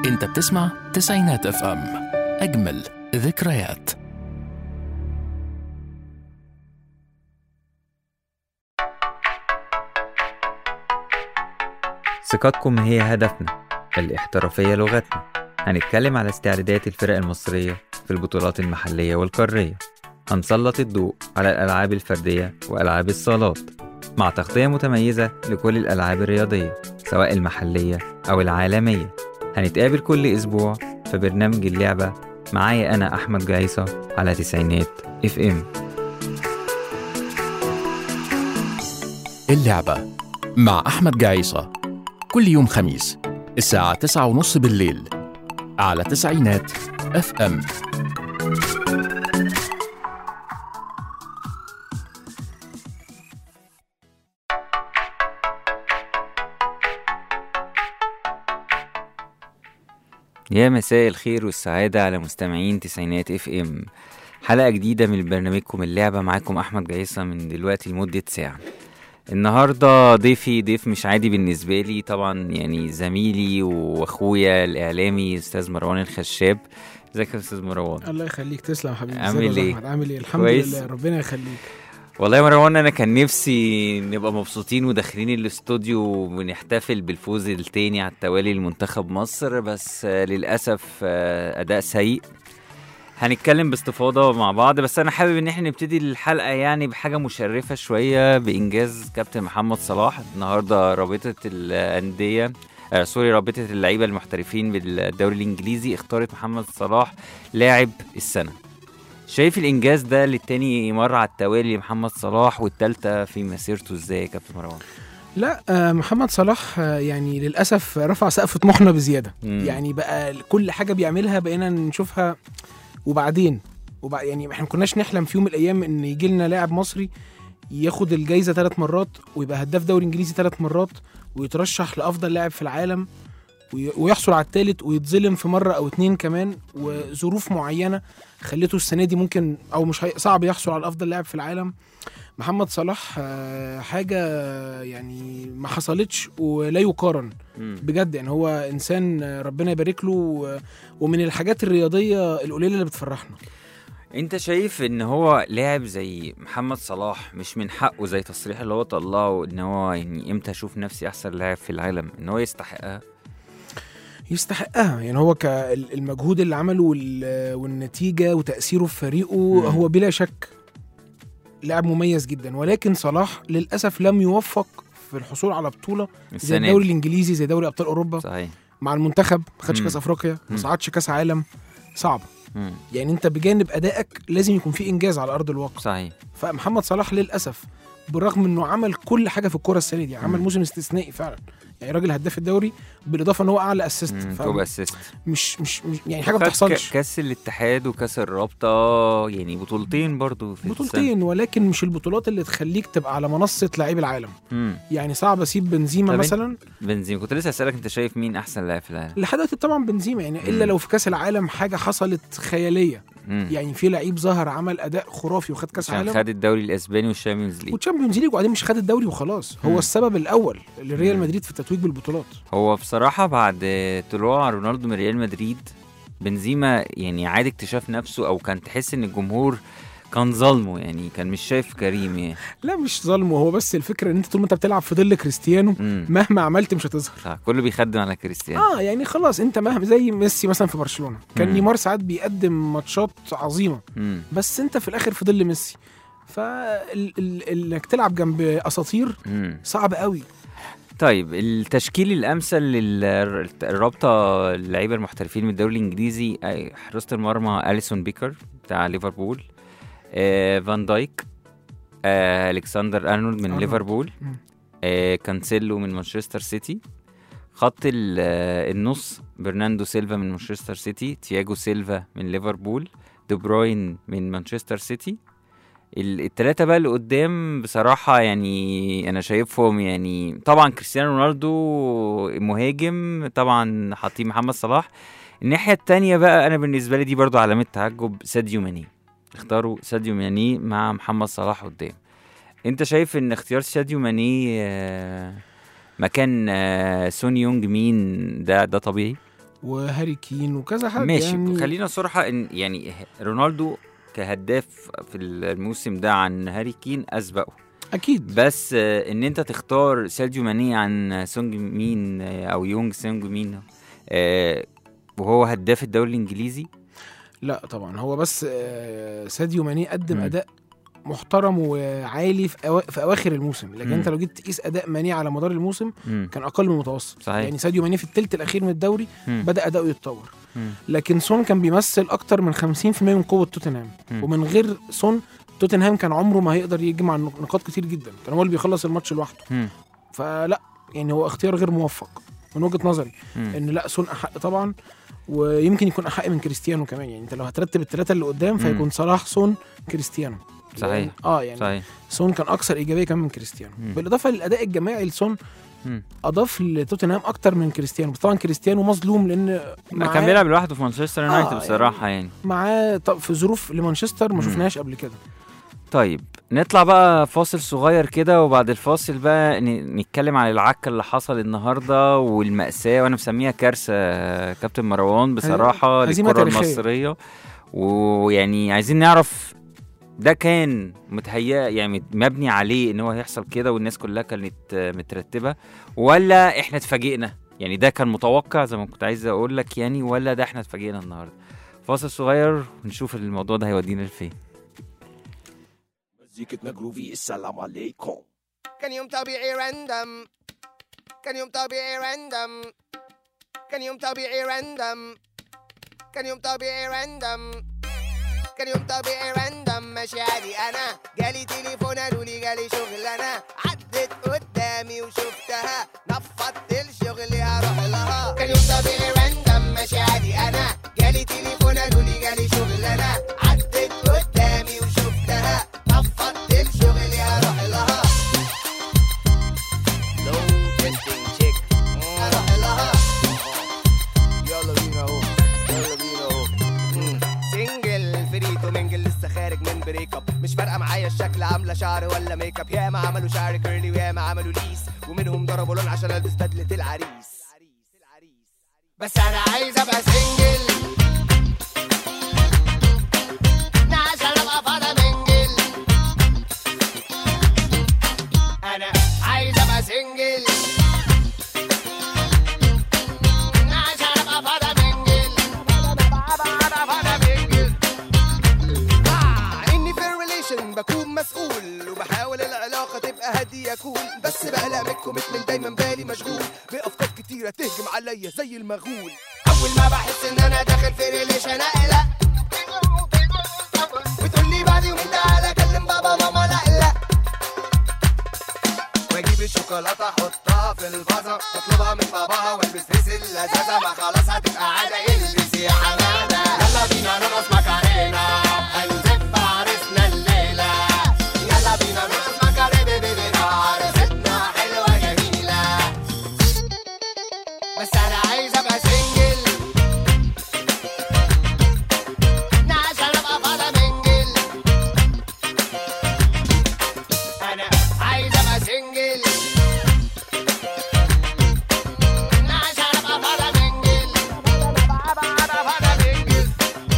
انت بتسمع تسعينات اف ام اجمل ذكريات ثقتكم هي هدفنا الاحترافية لغتنا هنتكلم على استعدادات الفرق المصرية في البطولات المحلية والقارية هنسلط الضوء على الألعاب الفردية وألعاب الصالات مع تغطية متميزة لكل الألعاب الرياضية سواء المحلية أو العالمية هنتقابل كل أسبوع في برنامج اللعبة معايا أنا أحمد جايصة على تسعينات اف ام اللعبة مع أحمد جعيصة كل يوم خميس الساعة تسعة ونص بالليل على تسعينات اف ام يا مساء الخير والسعادة على مستمعين تسعينات اف ام حلقة جديدة من برنامجكم اللعبة معاكم أحمد جعيصة من دلوقتي لمدة ساعة النهاردة ضيفي ضيف مش عادي بالنسبة لي طبعا يعني زميلي وأخويا الإعلامي أستاذ مروان الخشاب ازيك يا أستاذ مروان الله يخليك تسلم يا حبيبي عامل ازيك يا ايه؟ أحمد؟ عامل ايه الحمد كويس؟ لله ربنا يخليك والله يا مروان أنا كان نفسي نبقى مبسوطين وداخلين الاستوديو ونحتفل بالفوز التاني على التوالي لمنتخب مصر بس آه، للأسف آه، أداء سيء هنتكلم باستفاضة مع بعض بس أنا حابب إن احنا نبتدي الحلقة يعني بحاجة مشرفة شوية بإنجاز كابتن محمد صلاح النهاردة رابطة الأندية آه سوري رابطة اللعيبة المحترفين بالدوري الإنجليزي اختارت محمد صلاح لاعب السنة شايف الإنجاز ده للتاني مرة على التوالي لمحمد صلاح والتالتة في مسيرته إزاي يا كابتن مروان؟ لا آه، محمد صلاح آه، يعني للاسف رفع سقف طموحنا بزياده مم. يعني بقى كل حاجه بيعملها بقينا نشوفها وبعدين وبع يعني احنا ما كناش نحلم في يوم من الايام ان يجي لنا لاعب مصري ياخد الجايزه ثلاث مرات ويبقى هداف دوري انجليزي ثلاث مرات ويترشح لافضل لاعب في العالم وي- ويحصل على الثالث ويتظلم في مره او اتنين كمان وظروف معينه خلته السنه دي ممكن او مش هي... صعب يحصل على افضل لاعب في العالم محمد صلاح آه، حاجه يعني ما حصلتش ولا يقارن مم. بجد يعني هو انسان آه، ربنا يبارك له و- ومن الحاجات الرياضيه القليله اللي بتفرحنا انت شايف ان هو لاعب زي محمد صلاح مش من حقه زي تصريح اللي هو طلعه ان هو يعني امتى اشوف نفسي احسن لاعب في العالم ان هو يستحقها يستحقها يعني هو كالمجهود اللي عمله وال- والنتيجه وتاثيره في فريقه مم. هو بلا شك لاعب مميز جدا ولكن صلاح للاسف لم يوفق في الحصول على بطوله زي السنه الدوري دي الانجليزي زي دوري ابطال اوروبا صحيح مع المنتخب ما خدش مم. كاس افريقيا مم. ما صعدش كاس عالم صعب مم. يعني انت بجانب ادائك لازم يكون في انجاز على ارض الواقع صحيح فمحمد صلاح للاسف بالرغم انه عمل كل حاجه في الكوره السنه دي عمل مم. موسم استثنائي فعلا يعني راجل هداف الدوري بالاضافه ان هو اعلى اسيست مم، توب اسيست مش مش مش يعني حاجه ما خد بتحصلش ك- كاس الاتحاد وكاس الرابطه يعني بطولتين برضو في السنة. بطولتين ولكن مش البطولات اللي تخليك تبقى على منصه لعيب العالم مم. يعني صعب اسيب بنزيما طب مثلا بنزيما كنت لسه اسالك انت شايف مين احسن لاعب في العالم لحد دلوقتي طبعا بنزيما يعني الا مم. لو في كاس العالم حاجه حصلت خياليه مم. يعني في لعيب ظهر عمل اداء خرافي وخد كاس عشان عالم خد الدوري الاسباني والشامبيونز ليج وتشامبيونز ليج وبعدين مش خد الدوري وخلاص هو مم. السبب الاول لريال مم. مدريد في التتويج بالبطولات هو بصراحة بعد طلوع رونالدو من ريال مدريد بنزيما يعني عاد اكتشاف نفسه او كان تحس ان الجمهور كان ظلمه يعني كان مش شايف كريم يعني لا مش ظلم هو بس الفكره ان انت طول ما انت بتلعب في ظل كريستيانو امم مهما عملت مش هتظهر صح كله بيخدم على كريستيانو اه يعني خلاص انت مهما زي ميسي مثلا في برشلونه كان مم. نيمار ساعات بيقدم ماتشات عظيمه امم بس انت في الاخر في ظل ميسي فانك تلعب جنب اساطير امم صعب قوي طيب التشكيل الامثل للرابطه اللعيبه المحترفين من الدوري الانجليزي أي- حراسه المرمى اليسون بيكر بتاع ليفربول آه فان دايك آه الكسندر ارنولد من أرنولد. ليفربول مم. آه كانسيلو من مانشستر سيتي خط ال- آه، النص برناندو سيلفا من مانشستر سيتي تياجو سيلفا من ليفربول دي بروين من مانشستر سيتي ال- التلاتة بقى اللي قدام بصراحة يعني أنا شايفهم يعني طبعا كريستيانو رونالدو مهاجم طبعا حاطين محمد صلاح الناحية التانية بقى أنا بالنسبة لي دي برضو علامة تعجب ساديو ماني اختاروا ساديو ماني مع محمد صلاح قدام أنت شايف إن اختيار ساديو ماني آه، مكان آه، سون يونج مين ده ده طبيعي؟ وهاري كين وكذا حد ماشي يعني خلينا صراحة ان يعني رونالدو كهداف في الموسم ده عن هاري كين اسبقه اكيد بس آه، ان انت تختار ساديو ماني عن سونج مين آه، او يونج سونج مين آه، وهو هداف الدوري الانجليزي لا طبعا هو بس آه، ساديو ماني قدم مم. اداء محترم وعالي في, أوا... في اواخر الموسم لكن مم. انت لو جيت تقيس اداء ماني على مدار الموسم مم. كان اقل من المتوسط صحيح. يعني ساديو ماني في الثلث الاخير من الدوري مم. بدا اداؤه يتطور مم. لكن سون كان بيمثل اكتر من 50% من قوه توتنهام مم. ومن غير سون توتنهام كان عمره ما هيقدر يجمع نقاط كتير جدا كان هو اللي بيخلص الماتش لوحده مم. فلا يعني هو اختيار غير موفق من وجهه نظري مم. ان لا سون احق طبعا ويمكن يكون احق من كريستيانو كمان يعني انت لو هترتب الثلاثه اللي قدام فيكون صلاح سون كريستيانو صحيح اه يعني صحيح سون كان اكثر ايجابيه كمان من كريستيانو مم. بالاضافه للاداء الجماعي لسون مم. اضاف لتوتنهام اكتر من كريستيانو طبعا كريستيانو مظلوم لان ما معاه- كان بيلعب لوحده في مانشستر يونايتد آه، بصراحة يعني معاه طب في ظروف لمانشستر ما مم. شفناهاش قبل كده طيب نطلع بقى فاصل صغير كده وبعد الفاصل بقى ن- نتكلم عن العك اللي حصل النهارده والمأساة وانا مسميها كارثة كابتن مروان بصراحة هزيمة للكرة تاريخية. المصرية ويعني عايزين نعرف ده كان متهيأ يعني مبني عليه ان هو هيحصل كده والناس كلها كانت مترتبة ولا احنا اتفاجئنا يعني ده كان متوقع زي ما كنت عايز اقول لك يعني ولا ده احنا اتفاجئنا النهارده فاصل صغير ونشوف الموضوع ده هيودينا لفين مزيكتنا جروفي السلام عليكم كان يوم طبيعي راندم كان يوم طبيعي راندم كان يوم طبيعي راندم كان يوم طبيعي راندم كان يوم طبيعي راندم ماشي عادي انا جالي تليفون قالوا لي جالي شغلانه عدت قدامي وشفتها نفضت الشغل هروح لها كان يوم طبيعي راندم ماشي عادي انا جالي تليفون قالوا لي جالي شغلانه عدت قدامي وشفتها نفضت الشغل هروح لها لو تستنج تشيك هروح لها يلا بينا اهو يلا بينا اهو مم. سنجل فريتو منجل لسه خارج من بريك اب مش فارقه معايا الشكل عامله شعر ولا ميك اب ياما عملوا شعر كيرلي وياما عملوا ليس ومنهم ضربوا لون عشان البس بدله العريس بس انا عايز ابقى سنجل عشان ابقى فاضي منجل انا عايز ابقى سنجل عشان ابقى فاضي منجل مع اني في الريليشن بكون مسؤول وبحاول العلاقه تبقى هاديه كول بس بقلق من الكوميتمنت دايما بالي مشغول بافكار كتيره تهجم عليا زي المغول اول ما بحس ان انا داخل في ريليشن اقلق وتقول لي بعد يومين تعالى كلم بابا ماما لا لا واجيب الشوكولاته احطها في الفازه واطلبها من باباها والبس ريس اللذاذه ما خلاص هتبقى عاده البس يا حماده يلا بينا نرقص ماكارينا هنزف عرسنا الليله يلا بينا نرقص ماكارينا بيبينا عرستنا حلوه جميله بس انا عايز ابقى سنجل عشان ابقى فاضي منجل انا عايز ابقى سنجل عشان ابقى فاضي منجل ابقى فاضي منجل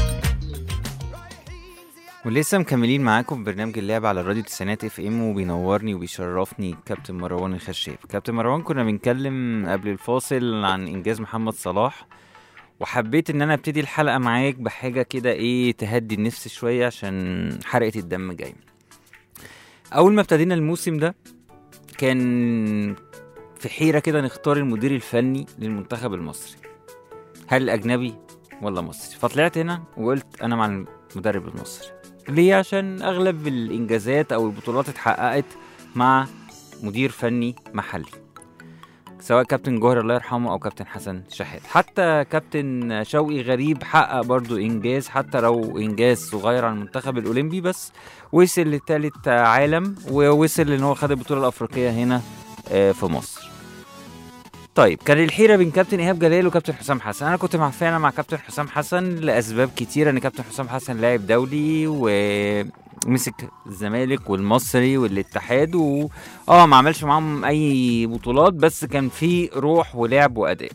ولسه مكملين معاكم في برنامج اللعب على الراديو تسعينات اف ام وبينورني وبيشرفني كابتن مروان الخشاب كابتن مروان كنا بنتكلم قبل الفاصل عن انجاز محمد صلاح وحبيت ان انا ابتدي الحلقه معاك بحاجه كده ايه تهدي النفس شويه عشان حرقه الدم جايه اول ما ابتدينا الموسم ده كان في حيره كده نختار المدير الفني للمنتخب المصري هل الاجنبي ولا مصري فطلعت هنا وقلت انا مع المدرب المصري ليه عشان اغلب الانجازات او البطولات اتحققت مع مدير فني محلي سواء كابتن جوهر الله يرحمه او كابتن حسن شحات حتى كابتن شوقي غريب حقق برضو انجاز حتى لو انجاز صغير على المنتخب الاولمبي بس وصل لثالث عالم ووصل ان هو خد البطوله الافريقيه هنا آه، في مصر طيب كان الحيره بين كابتن ايهاب جلال وكابتن حسام حسن انا كنت مع فعلا مع كابتن حسام حسن لاسباب كتيره ان كابتن حسام حسن لاعب دولي ومسك الزمالك والمصري والاتحاد و اه ما عملش معاهم اي بطولات بس كان في روح ولعب واداء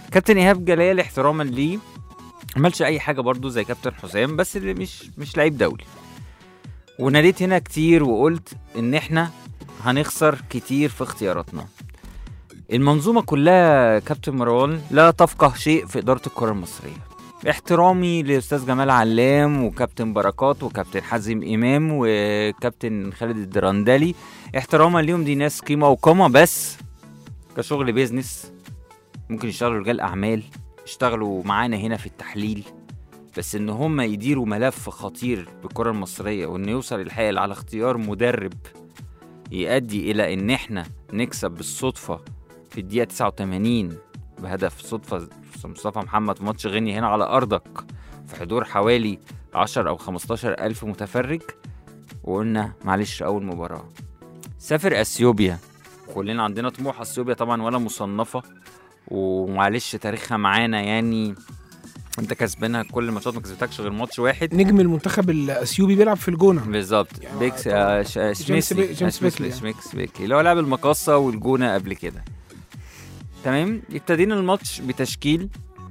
كابتن ايهاب جلال احتراما ليه عملش اي حاجه برضو زي كابتن حسام بس اللي مش مش لعيب دولي وناديت هنا كتير وقلت ان احنا هنخسر كتير في اختياراتنا المنظومه كلها كابتن مروان لا تفقه شيء في اداره الكره المصريه احترامي لاستاذ جمال علام وكابتن بركات وكابتن حازم امام وكابتن خالد الدرندلي احتراما ليهم دي ناس قيمه وقامه بس كشغل بيزنس ممكن يشتغلوا رجال اعمال يشتغلوا معانا هنا في التحليل بس ان هم يديروا ملف خطير بالكره المصريه وان يوصل الحال على اختيار مدرب يؤدي الى ان احنا نكسب بالصدفه في الدقيقه 89 بهدف صدفه مصطفى محمد في ماتش غينيا هنا على ارضك في حضور حوالي 10 او 15 الف متفرج وقلنا معلش اول مباراه سافر اثيوبيا كلنا عندنا طموح اثيوبيا طبعا ولا مصنفه ومعلش تاريخها معانا يعني انت كسبانها كل الماتشات ما كسبتكش غير ماتش واحد نجم المنتخب الاثيوبي بيلعب في الجونه بالظبط يعني بيكس طبعاً. آه، ش- آه، جيمس شميسلي بي- جيمس آه، شميسلي بيكلي يعني. شميكس بيكلي اللي هو لعب المقاصة والجونة قبل كده تمام ابتدينا الماتش بتشكيل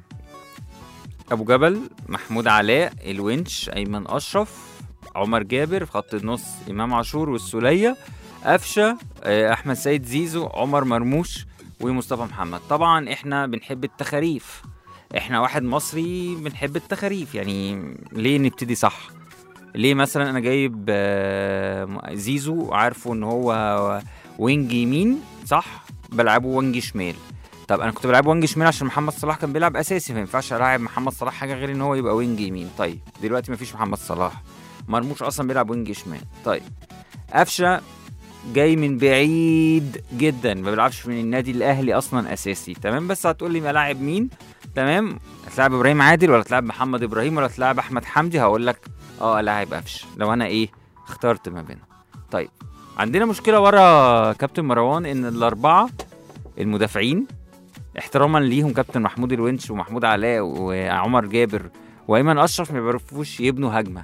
ابو جبل محمود علاء الونش ايمن اشرف عمر جابر في خط النص امام عاشور والسوليه قفشه آه، احمد سيد زيزو عمر مرموش ومصطفى محمد طبعا احنا بنحب التخاريف احنا واحد مصري بنحب التخاريف يعني ليه نبتدي صح ليه مثلا انا جايب آه، زيزو عارفه ان هو وينج يمين صح بلعبه وينج شمال طب انا كنت بلعبه وينج شمال عشان محمد صلاح كان بيلعب اساسي فما ينفعش العب محمد صلاح حاجه غير ان هو يبقى وينج يمين طيب دلوقتي مفيش محمد صلاح مرموش اصلا بيلعب وينج شمال طيب قفشه جاي من بعيد جدا ما بيلعبش من النادي الاهلي اصلا اساسي تمام بس هتقول لي ملاعب مين تمام هتلاعب ابراهيم عادل ولا تلعب محمد ابراهيم ولا تلعب احمد حمدي هقول لك اه لاعب قفشه لو انا ايه اخترت ما بينهم طيب عندنا مشكله ورا كابتن مروان ان الاربعه المدافعين احتراما ليهم كابتن محمود الونش ومحمود علاء وعمر جابر وايمن اشرف ما بيعرفوش يبنوا هجمه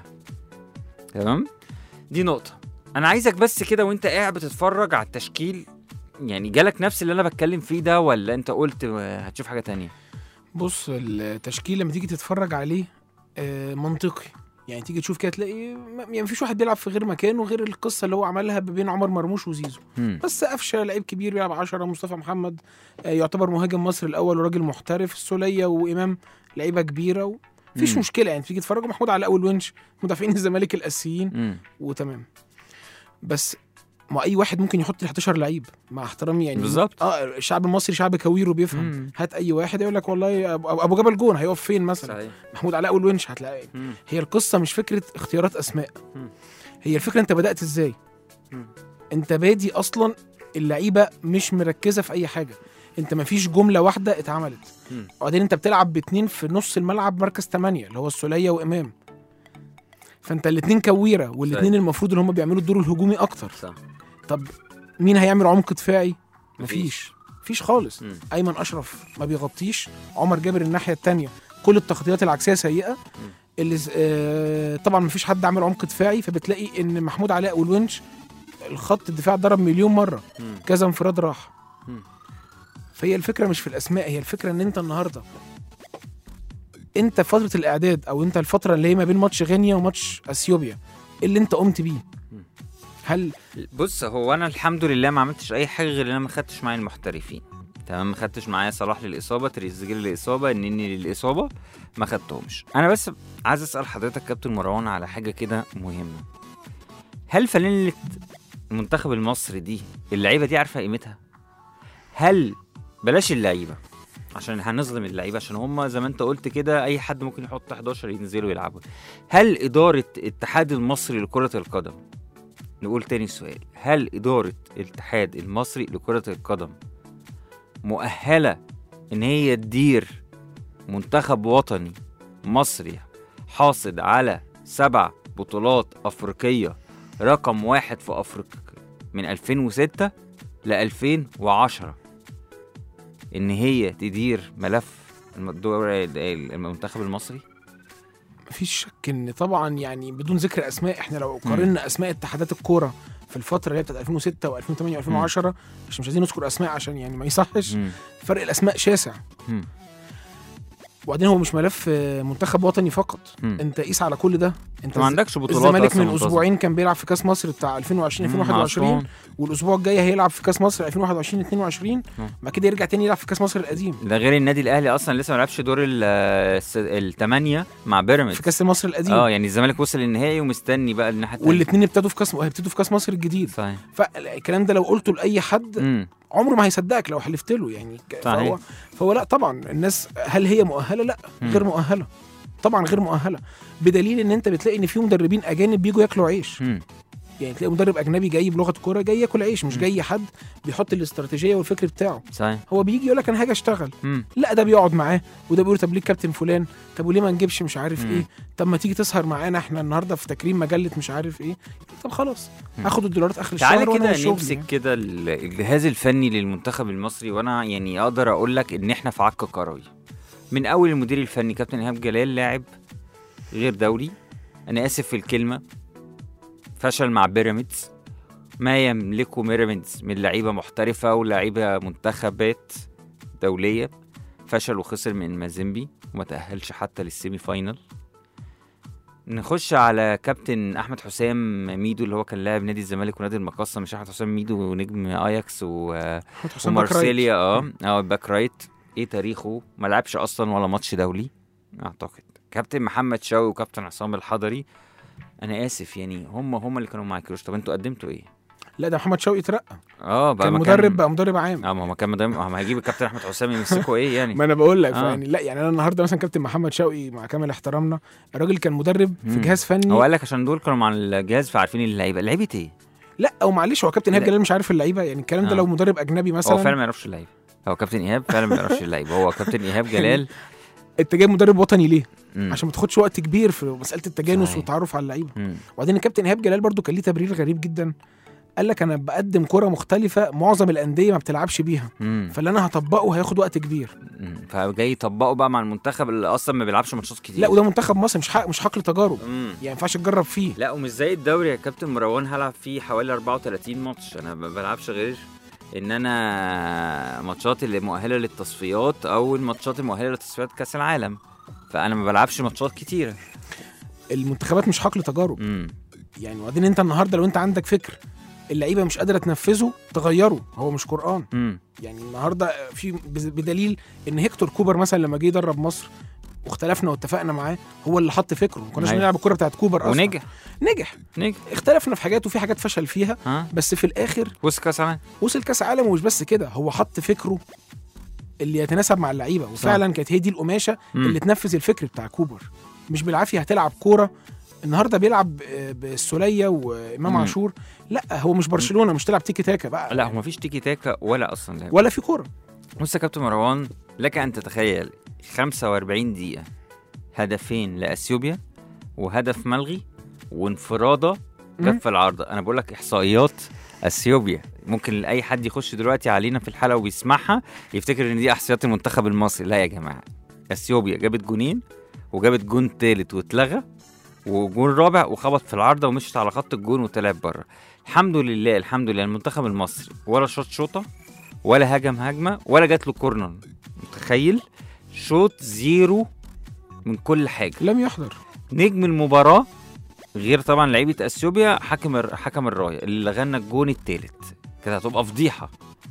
تمام دي نقطه انا عايزك بس كده وانت قاعد بتتفرج على التشكيل يعني جالك نفس اللي انا بتكلم فيه ده ولا انت قلت آه، هتشوف حاجه تانية بص التشكيل لما تيجي تتفرج عليه آه، منطقي يعني تيجي تشوف كده تلاقي ما- يعني مفيش واحد بيلعب في غير مكانه غير القصه اللي هو عملها بين عمر مرموش وزيزو مم. بس قفشه لعيب كبير بيلعب 10 مصطفى محمد آه، يعتبر مهاجم مصر الاول وراجل محترف السوليه وامام لعيبه كبيره ومفيش مم. مشكله يعني تيجي تتفرج محمود على اول ونش مدافعين الزمالك الاساسيين مم. وتمام بس ما اي واحد ممكن يحط ال 11 لعيب مع احترامي يعني بالظبط. اه الشعب المصري شعب كوير وبيفهم مم. هات اي واحد يقول لك والله ابو أبو جبل جون هيقف فين مثلا صحيح محمود علاء والونش هتلاقي مم. هي القصه مش فكره اختيارات اسماء مم. هي الفكره انت بدات ازاي مم. انت بادي اصلا اللعيبه مش مركزه في اي حاجه انت مفيش جمله واحده اتعملت مم. وبعدين انت بتلعب باتنين في نص الملعب مركز 8 اللي هو السوليه وامام فانت الاتنين كويره والاتنين صحيح. المفروض ان هم بيعملوا الدور الهجومي اكتر صح طب مين هيعمل عمق دفاعي مفيش. مفيش مفيش خالص مم. ايمن اشرف ما بيغطيش عمر جابر الناحيه الثانيه كل التغطيات العكسيه سيئه اللي ز- آه طبعا مفيش حد عامل عمق دفاعي فبتلاقي ان محمود علاء والونش الخط الدفاع ضرب مليون مره مم. كذا انفراد راح مم. فهي الفكره مش في الاسماء هي الفكره ان انت النهارده انت في فتره الاعداد او انت الفتره اللي هي ما بين ماتش غينيا وماتش اثيوبيا إيه اللي انت قمت بيه هل بص هو انا الحمد لله ما عملتش اي حاجه غير ان انا ما خدتش معايا المحترفين تمام ما خدتش معايا صلاح للاصابه تريزيجيه للاصابه النني للاصابه ما خدتهمش انا بس عايز اسال حضرتك كابتن مروان على حاجه كده مهمه هل فانيله المنتخب المصري دي اللعيبه دي عارفه قيمتها هل بلاش اللعيبه عشان هنظلم اللعيبه عشان هم زي ما انت قلت كده اي حد ممكن يحط 11 ينزلوا يلعبوا هل اداره الاتحاد المصري لكره القدم نقول تاني السؤال هل إدارة الاتحاد المصري لكرة القدم مؤهلة إن هي تدير منتخب وطني مصري حاصل على سبع بطولات أفريقية رقم واحد في أفريقيا من 2006 ل 2010 إن هي تدير ملف الم- الدور- المنتخب المصري مفيش شك ان طبعا يعني بدون ذكر اسماء احنا لو قارنا اسماء اتحادات الكوره في الفتره اللي هي بتاعت 2006 و2008 و2010 عشان مش عايزين نذكر اسماء عشان يعني ما يصحش مم. فرق الاسماء شاسع مم. وبعدين هو مش ملف آه، منتخب وطني فقط مم. انت قيس على كل ده انت انت ما عندكش بطولات الزمالك أصلاً من منتظمة. اسبوعين كان بيلعب في كاس مصر بتاع 2020 مم، 2021 عشان- والاسبوع الجاي هيلعب في كاس مصر 2021 22 مم. بعد كده يرجع تاني يلعب في كاس مصر القديم ده غير النادي الاهلي اصلا لسه ما لعبش دور الثمانيه مع بيراميدز في كاس مصر القديم اه يعني الزمالك وصل النهائي ومستني بقى الناحيه التانية. والاثنين ابتدوا في كاس هيبتدوا في كاس مصر الجديد صحيح فالكلام ده لو قلته لاي حد امم عمره ما هيصدقك لو حلفت له يعني ك- صحيح. فهو فهو لا طبعا الناس هل هي مؤهله لا مم. غير مؤهله طبعا غير مؤهله بدليل ان انت بتلاقي ان في مدربين اجانب بيجوا ياكلوا عيش امم يعني تلاقي مدرب اجنبي جاي بلغه كوره جاي ياكل عيش مش مم. جاي حد بيحط الاستراتيجيه والفكر بتاعه صحيح هو بيجي يقول لك انا هاجي اشتغل امم لا ده بيقعد معاه وده بيقول طب ليه الكابتن فلان طب وليه ما نجيبش مش عارف مم. ايه طب ما تيجي تسهر معانا احنا النهارده في تكريم مجله مش عارف ايه طب خلاص مم. هاخد الدولارات اخر الشهر تعالى وأنا كده والشغل نمسك يعني. كده ال- الجهاز الفني للمنتخب المصري وانا يعني اقدر اقول لك ان احنا في عك كروي من اول المدير الفني كابتن ايهاب جلال لاعب غير دولي انا اسف في الكلمه فشل مع بيراميدز ما يملكه بيراميدز من لعيبه محترفه ولاعيبه منتخبات دوليه فشل وخسر من مازيمبي وما تاهلش حتى للسيمي فاينل نخش على كابتن احمد حسام ميدو اللي هو كان لاعب نادي الزمالك ونادي المقصه مش احمد حسام ميدو نجم اياكس و... أحمد حسام باك رايت. ومارسيليا اه اه باك رايت ايه تاريخه ما لعبش اصلا ولا ماتش دولي اعتقد كابتن محمد شوقي وكابتن عصام الحضري انا اسف يعني هم هم اللي كانوا مع كروش طب انتوا قدمتوا ايه لا ده محمد شوقي اترقى اه بقى كان مكان- مدرب بقى مدرب عام اه ما هو كان مدرب ما هيجيب الكابتن احمد حسام يمسكه ايه يعني ما انا بقول لك آه. يعني لا يعني انا النهارده مثلا كابتن محمد شوقي مع كامل احترامنا الراجل كان مدرب في مم. جهاز فني هو قال لك عشان دول كانوا مع الجهاز فعارفين اللعيبه لعيبه ايه لا او معلش هو كابتن ايهاب لا. جلال مش عارف اللعيبه يعني الكلام ده آه. لو مدرب اجنبي مثلا هو فعلا ما يعرفش اللعيبه هو كابتن ايهاب فعلا ما يعرفش اللعيبه هو كابتن ايهاب جلال انت جايب مدرب وطني ليه؟ مم. عشان ما تاخدش وقت كبير في مساله التجانس صحيح. والتعرف على اللعيبه مم. وبعدين الكابتن ايهاب جلال برضو كان ليه تبرير غريب جدا قال لك انا بقدم كره مختلفه معظم الانديه ما بتلعبش بيها مم. فاللي انا هطبقه هياخد وقت كبير مم. فجاي يطبقه بقى مع المنتخب اللي اصلا ما بيلعبش ماتشات كتير لا وده منتخب مصر مش حق مش حقل تجارب مم. يعني ما ينفعش تجرب فيه لا ومش زي الدوري يا كابتن مروان هلعب فيه حوالي 34 ماتش انا ما بلعبش غير ان انا ماتشات اللي مؤهله للتصفيات او الماتشات المؤهله لتصفيات كاس العالم فانا ما بلعبش ماتشات كتيره المنتخبات مش حقل تجارب امم يعني وبعدين انت النهارده لو انت عندك فكر اللعيبه مش قادره تنفذه تغيره هو مش قران امم يعني النهارده في بز- بدليل ان هيكتور كوبر مثلا لما جه يدرب مصر واختلفنا واتفقنا معاه هو اللي حط فكره ما كناش أيوة. بنلعب الكوره بتاعت كوبر اصلا ونجح نجح نجح اختلفنا في حاجات وفي حاجات فشل فيها ها بس في الاخر وصل كاس العالم وصل كاس عالم ومش بس كده هو حط فكره اللي يتناسب مع اللعيبه وفعلا كانت هي دي القماشه مم. اللي تنفذ الفكر بتاع كوبر مش بالعافيه هتلعب كوره النهارده بيلعب آه، بالسوليه وامام مم. عاشور لا هو مش برشلونه مش تلعب تيكي تاكا بقى لا هو مفيش تيكي تاكا ولا اصلا لعب ولا في كوره بص يا كابتن مروان لك ان تتخيل 45 دقيقه هدفين لاثيوبيا وهدف ملغي وانفراده مم. كف العارضه انا بقول لك احصائيات اثيوبيا ممكن اي حد يخش دلوقتي علينا في الحلقه ويسمعها يفتكر ان دي احصائيات المنتخب المصري لا يا جماعه اثيوبيا جابت جونين وجابت جون تالت واتلغى وجون رابع وخبط في العارضه ومشت على خط الجون وطلعت بره الحمد لله الحمد لله المنتخب المصري ولا شاط شوطه ولا هجم هجمه ولا جات له كورنر متخيل شوط زيرو من كل حاجه لم يحضر نجم المباراة غير طبعا لعيبة اثيوبيا حكم الر- حكم الراية اللي لغانا الجون التالت كده هتبقى فضيحة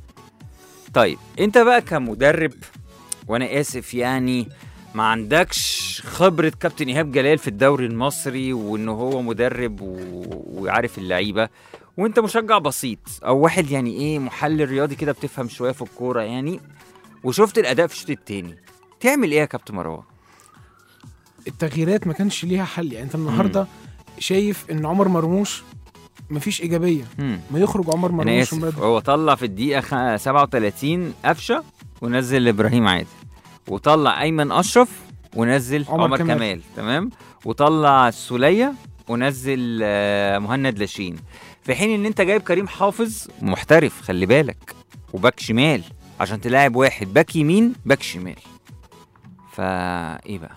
طيب انت بقى كمدرب وانا اسف يعني ما عندكش خبرة كابتن ايهاب جلال في الدوري المصري وان هو مدرب و... وعارف اللعيبة وانت مشجع بسيط او واحد يعني ايه محلل رياضي كده بتفهم شوية في الكورة يعني وشفت الاداء في الشوط التاني تعمل ايه يا كابتن مروان؟ التغييرات ما كانش ليها حل يعني انت النهارده شايف ان عمر مرموش مفيش ايجابيه مم. ما يخرج عمر انا مرموش اسف ومبابي. هو طلع في الدقيقه خ- 37 قفشه ونزل ابراهيم عادل وطلع ايمن اشرف ونزل عمر عمر, كمال. كمال. تمام وطلع السوليه ونزل آه، مهند لاشين في حين ان انت جايب كريم حافظ محترف خلي بالك وباك شمال عشان تلاعب واحد باك يمين باك شمال فا ايه بقى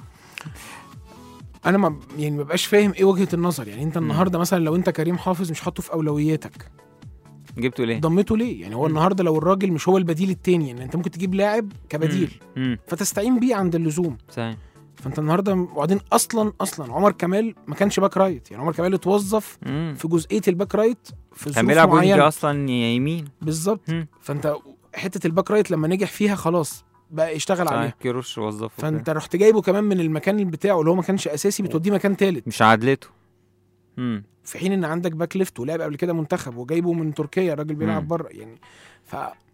انا ما يعني ما بقاش فاهم ايه وجهه النظر يعني انت النهارده مثلا لو انت كريم حافظ مش حاطه في اولوياتك جبته ليه؟ ضمته ليه يعني هو مم. النهارده لو الراجل مش هو البديل التاني ان انت ممكن تجيب لاعب كبديل امم فتستعين بيه عند اللزوم صحيح فانت النهارده وبعدين اصلا اصلا عمر كمال ما كانش باك رايت يعني عمر كمال اتوظف امم في جزئيه الباك رايت في كان ظروف بيلعب وينج معينه اصلا يمين بالظبط مم. فانت حته الباك رايت لما نجح فيها خلاص بقى يشتغل عليها صحيح كيروش وظفه فانت كده. رحت جايبه كمان من المكان بتاعه اللي هو ما كانش اساسي بتوديه مكان تالت مش عدلته امم في حين ان عندك باك ليفت ولعب قبل كده منتخب وجايبه من تركيا الراجل مم. بيلعب بره يعني ف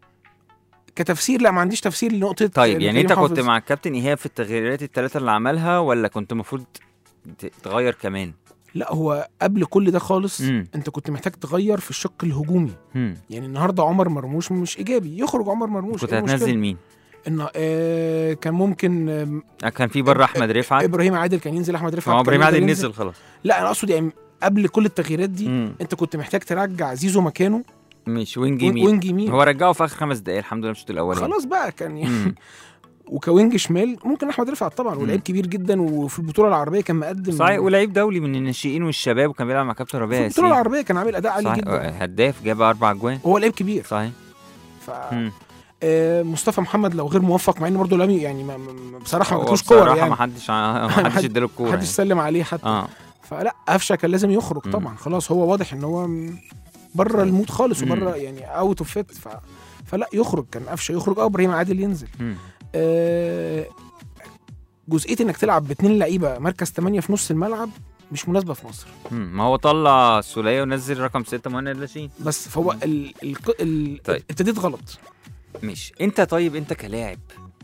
كتفسير لا ما عنديش تفسير لنقطه طيب إن يعني انت كريم كنت حافظ- مع الكابتن ايهاب في التغييرات الثلاثه اللي عملها ولا كنت المفروض ت- تغير كمان لا هو قبل كل ده خالص مم. انت كنت محتاج تغير في الشق الهجومي امم يعني النهارده عمر مرموش مش ايجابي يخرج عمر مرموش كنت إيه المشكلة؟ هتنزل مين ان آه كان ممكن آم، آه، كان في بره احمد رفعت ابراهيم عادل كان ينزل احمد رفعت هو كان ابراهيم يقدر عادل ينزل. نزل خلاص لا انا اقصد يعني قبل كل التغييرات دي مم. انت كنت محتاج ترجع زيزو مكانه مش وينج وين- يمين وينج يمين هو رجعه في اخر خمس دقايق الحمد لله مش الشوط الاولاني خلاص بقى كان يعني مم. وكوينج شمال ممكن احمد رفعت طبعا مم. ولعيب كبير جدا وفي البطوله العربيه كان مقدم صحيح ولعيب دولي من الناشئين والشباب وكان بيلعب مع كابتن ربيع في البطوله ياسين العربيه كان عامل اداء عالي صحيح جدا هداف جاب اربع اجوان هو لعيب كبير صحيح ف مم. آه، مصطفى محمد لو غير موفق مع ان برضه لم يعني ما ما- بصراحه ما هو جاتلوش كور بصراحه يعني ما حدش ما حدش اداله الكوره محدش يعني. سلم عليه حتى اه فلا قفشه كان لازم يخرج مم. طبعا خلاص هو واضح ان هو م- بره المود خالص مم. وبره يعني اوت اوف فيت ف... فلا يخرج كان قفشه يخرج اه ابراهيم عادل ينزل مم. آه جزئيه انك تلعب باثنين لعيبه مركز 8 في نص الملعب مش مناسبه في مصر مم. ما هو طلع سوليه ونزل رقم ستة مهند لاشين بس فهو ال... ال... ال... طيب. ابتديت غلط ماشي انت طيب انت كلاعب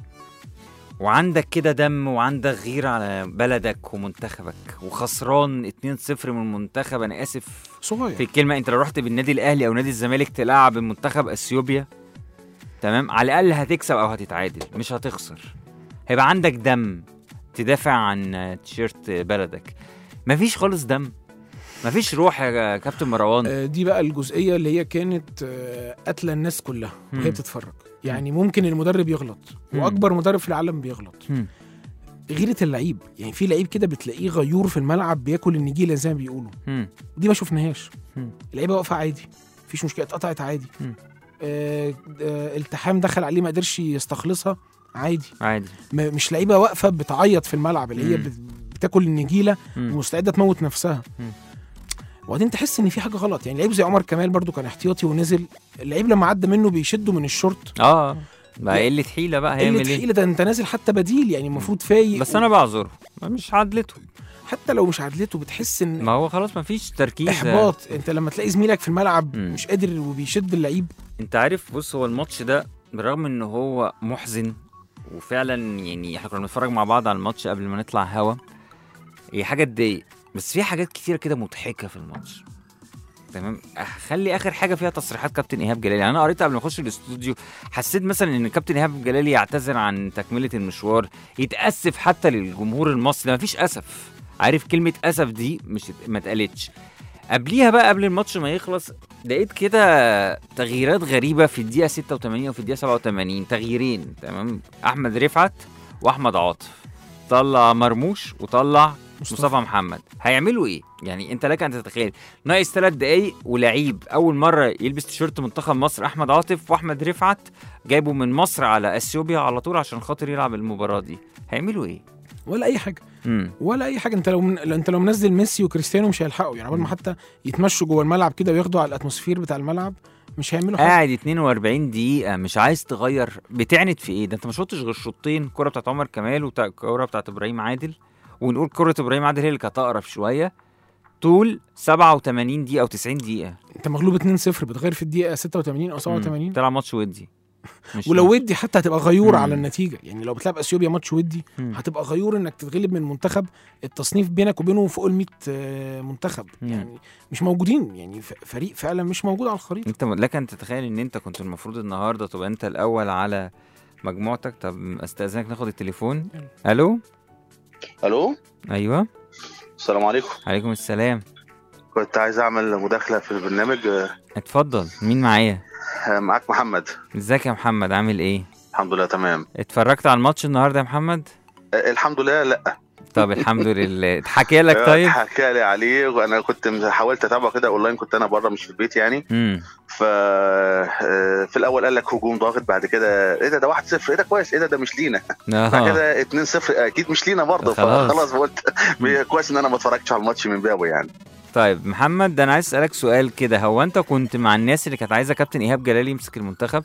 وعندك كده دم وعندك غيرة على بلدك ومنتخبك وخسران 2-0 من المنتخب انا اسف صغير في الكلمه انت لو رحت بالنادي الاهلي او نادي الزمالك تلعب المنتخب اثيوبيا تمام على الاقل هتكسب او هتتعادل مش هتخسر هيبقى عندك دم تدافع عن تيشيرت بلدك مفيش خالص دم مفيش روح يا كابتن مروان آه، دي بقى الجزئيه اللي هي كانت آه، قاتله الناس كلها مم. وهي بتتفرج يعني ممكن المدرب يغلط مم. واكبر مدرب في العالم بيغلط مم. غيره اللعيب يعني في لعيب كده بتلاقيه غيور في الملعب بياكل النجيله زي ما بيقولوا مم. دي ما شفناهاش مم. اللعيبه واقفه عادي مفيش مشكله اتقطعت عادي مم. آه آه التحام دخل عليه ما قدرش يستخلصها عادي عادي م- مش لعيبه واقفه بتعيط في الملعب اللي هي مم. بت- بتاكل النجيله مم. ومستعده تموت نفسها مم. وبعدين تحس ان في حاجه غلط يعني لعيب زي عمر كمال برضو كان احتياطي ونزل اللعيب لما عدى منه بيشده من الشورت اه بقى قله حيله بقى قله هيعمل ايه حيله ده انت نازل حتى بديل يعني المفروض فايق بس انا بعذره مش عدلته حتى لو مش عدلته بتحس ان ما هو خلاص مفيش تركيز احباط انت لما تلاقي زميلك في الملعب مم. مش قادر وبيشد اللعيب انت عارف بص هو الماتش ده بالرغم ان هو محزن وفعلا يعني احنا كنا بنتفرج مع بعض على الماتش قبل ما نطلع هوا هي حاجه تضايق بس في حاجات كتيره كده مضحكه في الماتش تمام خلي اخر حاجه فيها تصريحات كابتن ايهاب جلالي يعني انا قريت قبل ما اخش الاستوديو حسيت مثلا ان كابتن ايهاب جلالي يعتذر عن تكمله المشوار يتاسف حتى للجمهور المصري مفيش اسف عارف كلمه اسف دي مش ما اتقالتش قبليها بقى قبل الماتش ما يخلص لقيت كده تغييرات غريبه في الدقيقه 86 وفي الدقيقه 87 تغييرين تمام احمد رفعت واحمد عاطف طلع مرموش وطلع مصطفى. مصطفى محمد هيعملوا ايه يعني انت لك ان تتخيل ناقص ثلاث دقايق ولعيب اول مره يلبس تيشيرت منتخب مصر احمد عاطف واحمد رفعت جايبه من مصر على اثيوبيا على طول عشان خاطر يلعب المباراه دي هيعملوا ايه ولا اي حاجه امم ولا اي حاجه انت لو من... انت لو منزل ميسي وكريستيانو مش هيلحقوا يعني قبل ما حتى يتمشوا جوه الملعب كده وياخدوا على الاتموسفير بتاع الملعب مش هيعملوا حاجه قاعد 42 دقيقة مش عايز تغير بتعند في ايه؟ ده انت ما شوطش غير شوطين الكرة بتاعت عمر كمال والكرة بتاعت ابراهيم عادل ونقول كرة ابراهيم عادل هي اللي كانت اقرب شوية طول 87 دقيقة او 90 دقيقة انت مغلوب 2-0 بتغير في الدقيقه 86 او 87 مم. تلعب ماتش ودي مش ولو ودي حتى هتبقى غيور مم. على النتيجه يعني لو بتلعب اثيوبيا ماتش ودي مم. هتبقى غيور انك تتغلب من منتخب التصنيف بينك وبينه فوق ال 100 آه، منتخب مم. يعني مش موجودين يعني ف- فريق فعلا مش موجود على الخريطه انت لك ان تتخيل ان انت كنت المفروض النهارده تبقى انت الاول على مجموعتك طب استاذنك ناخد التليفون الو الو ايوه السلام عليكم عليكم السلام كنت عايز اعمل مداخله في البرنامج آه، اتفضل مين معايا معاك محمد ازيك يا محمد عامل ايه الحمد لله تمام اتفرجت على الماتش النهارده يا محمد آه، الحمد لله لا طب الحمد لله اتحكى لك طيب حكى لي عليه وانا كنت م- حاولت اتابعه كده اونلاين كنت انا بره مش في البيت يعني امم ف آه، في الاول قال لك هجوم ضاغط بعد كده ايه ده ده 1 0 ايه ده كويس ايه ده ده مش لينا بعد اه كده 2 0 اكيد مش لينا برضه خلاص. فخلاص قلت كويس ان انا ما اتفرجتش على الماتش من بابه يعني طيب محمد ده انا عايز اسالك سؤال كده هو انت كنت مع الناس اللي كانت عايزه كابتن ايهاب جلال يمسك المنتخب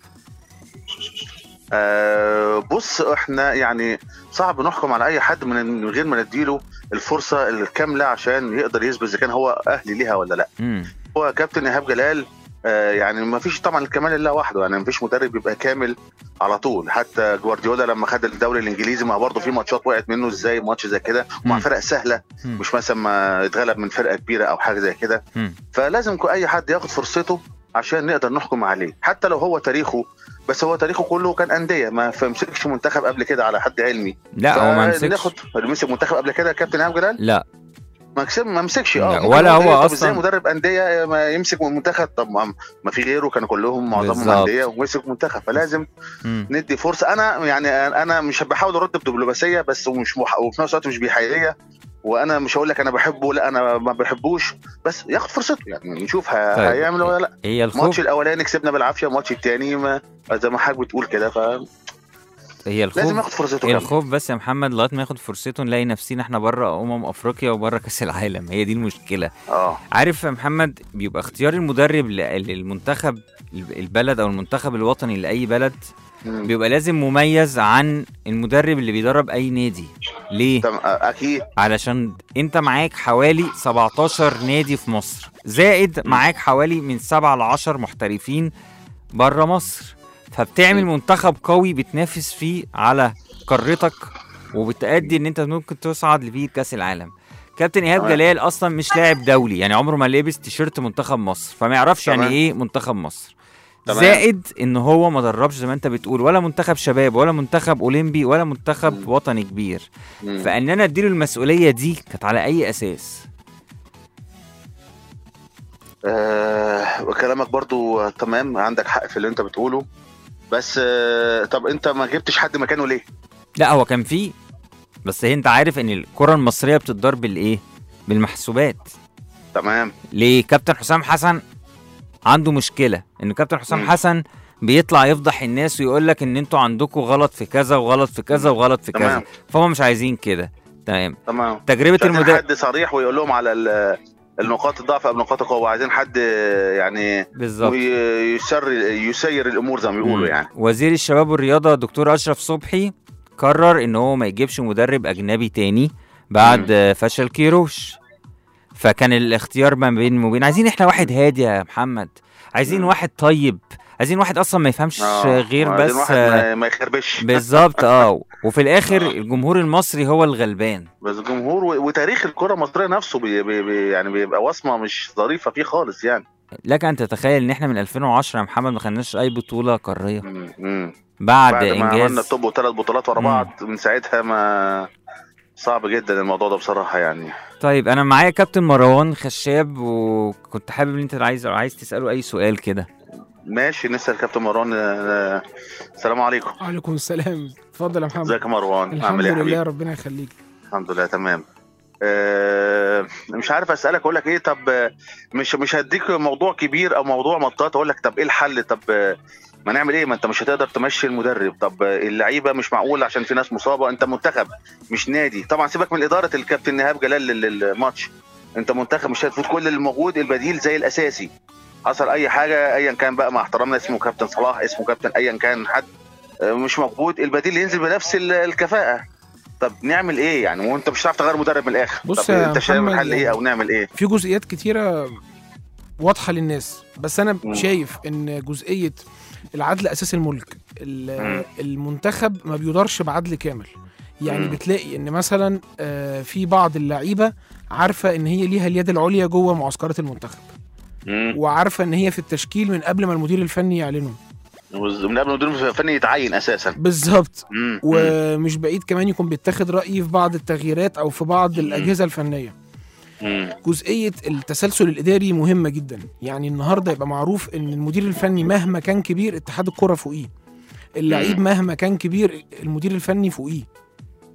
آه بص احنا يعني صعب نحكم على اي حد من من غير ما نديله الفرصه الكامله عشان يقدر يثبت اذا كان هو اهلي ليها ولا لا امم هو كابتن ايهاب جلال آه يعني ما فيش طبعا الكمال الا وحده يعني ما فيش مدرب بيبقى كامل على طول حتى جوارديولا لما خد الدوري الانجليزي ما برضه في ماتشات وقعت منه ازاي ماتش زي كده ومع مم. فرق سهله مم. مش مثلا ما اتغلب من فرقه كبيره او حاجه زي كده مم. فلازم كو- اي حد ياخد فرصته عشان نقدر نحكم عليه حتى لو هو تاريخه بس هو تاريخه كله كان انديه ما مسكش منتخب قبل كده على حد علمي لا هو ما مسكش ناخد مسك منتخب قبل كده كابتن ايهاب جلال لا ما كسب ما مسكش لا، اه ممكن ولا نقول هو إيه، طب أصلاً- ازاي مدرب انديه ما يمسك منتخب طب ما ما في غيره كانوا كلهم معظمهم بالظبط. انديه ومسك منتخب فلازم مم. ندي فرصه انا يعني انا مش بحاول ارد بدبلوماسيه بس ومش مح... وفي نفس الوقت مش بحياديه وانا مش هقول لك انا بحبه لا انا ما بحبوش بس ياخد فرصته يعني نشوف ه... طيب. هيعمل ولا لا هي الماتش الخوف الاولاني كسبنا بالعافيه الماتش الثاني ما زي ما حضرتك بتقول كده فلازم هي الخوف ياخد فرصته كمان الخوف بس يا محمد لغايه ما ياخد فرصته نلاقي نفسنا احنا بره امم افريقيا وبره كاس العالم هي دي المشكله اه عارف يا محمد بيبقى اختيار المدرب ل- للمنتخب البلد او المنتخب الوطني لاي بلد مم. بيبقى لازم مميز عن المدرب اللي بيدرب اي نادي ليه تم- آه، اكيد علشان انت معاك حوالي 17 نادي في مصر زائد معاك حوالي من 7 ل 10 محترفين بره مصر فبتعمل منتخب قوي بتنافس فيه على قارتك وبتأدي ان انت ممكن تصعد لبيه كاس العالم كابتن ايهاب تمام. جلال اصلا مش لاعب دولي يعني عمره ما لبس تيشيرت منتخب مصر فما يعرفش يعني تمام. ايه منتخب مصر تمام. زائد ان هو ما دربش زي ما انت بتقول ولا منتخب شباب ولا منتخب اولمبي ولا منتخب مم. وطني كبير مم. فان انا اديله المسؤوليه دي كانت على اي اساس آه كلامك برضو آه، تمام عندك حق في اللي انت بتقوله بس آه طب انت ما جبتش حد مكانه ليه؟ لا هو كان فيه بس هي انت عارف ان الكره المصريه بتدار بالايه بالمحسوبات تمام ليه كابتن حسام حسن عنده مشكله ان كابتن حسام مم. حسن بيطلع يفضح الناس ويقول لك ان انتوا عندكم غلط في كذا وغلط في كذا وغلط في كذا تمام. فهم مش عايزين كده تمام تمام تجربه مش عايزين المدرب حد صريح ويقول لهم على ال- النقاط الضعف او نقاط القوه عايزين حد آه، يعني بالظبط وي- يسر يسير الامور زي ما بيقولوا مم. يعني وزير الشباب والرياضه دكتور اشرف صبحي قرر ان هو ما يجيبش مدرب اجنبي تاني بعد آه، فشل كيروش فكان الاختيار ما بين وبين عايزين احنا واحد هادي يا محمد عايزين مم. واحد طيب عايزين واحد اصلا ما يفهمش آه، غير وعايزين بس واحد آه، ما- ما يخربش بالظبط اه وفي الاخر آه. الجمهور المصري هو الغلبان بس الجمهور و- وتاريخ الكره المصريه نفسه بي بي بي يعني بيبقى وصمه مش ظريفه فيه خالص يعني لك ان تتخيل ان احنا من 2010 يا محمد ما خدناش اي بطوله قاريه مم. مم. بعد, بعد ما عملنا انجاز التوب وثلاث بطولات ورا مم. بعض من ساعتها ما صعب جدا الموضوع ده بصراحه يعني طيب انا معايا كابتن مروان خشاب وكنت حابب ان انت عايز عايز تساله اي سؤال كده ماشي نسال كابتن مروان آه، السلام عليكم وعليكم السلام اتفضل يا محمد ازيك يا مروان الحمد عامل ايه يا لله حبيبي ربنا يخليك الحمد لله تمام آه، مش عارف اسالك اقول لك ايه طب آه، مش مش هديك موضوع كبير او موضوع مطاط اقول لك طب ايه الحل طب آه، ما نعمل ايه ما انت مش هتقدر تمشي المدرب طب آه، اللعيبه مش معقول عشان في ناس مصابه انت منتخب مش نادي طبعا سيبك من اداره الكابتن نهاب جلال لل- للماتش انت منتخب مش هتفوت كل الموجود البديل زي الاساسي حصل اي حاجه ايا كان بقى مع احترامنا اسمه كابتن صلاح اسمه كابتن ايا كان حد آه، مش موجود البديل ينزل بنفس ال- الكفاءه طب نعمل ايه يعني وانت مش هتعرف تغير مدرب من الاخر بص طب يا انت شايف محمد الحل ايه يعني- او نعمل ايه في جزئيات كتيره واضحه للناس بس انا مم. شايف ان جزئيه العدل اساس الملك ال- مم. المنتخب ما بيدارش بعدل كامل يعني مم. بتلاقي ان مثلا آه، في بعض اللعيبه عارفه ان هي ليها اليد العليا جوه معسكرات المنتخب مم. وعارفه ان هي في التشكيل من قبل ما المدير الفني يعلنه من قبل المدير الفني يتعين اساسا بالظبط مم. مم. ومش بعيد كمان يكون بيتاخد راي في بعض التغييرات او في بعض الاجهزه الفنيه مم. جزئيه التسلسل الاداري مهمه جدا يعني النهارده يبقى معروف ان المدير الفني مهما كان كبير اتحاد الكره فوقيه اللعيب مم. مهما كان كبير المدير الفني فوقيه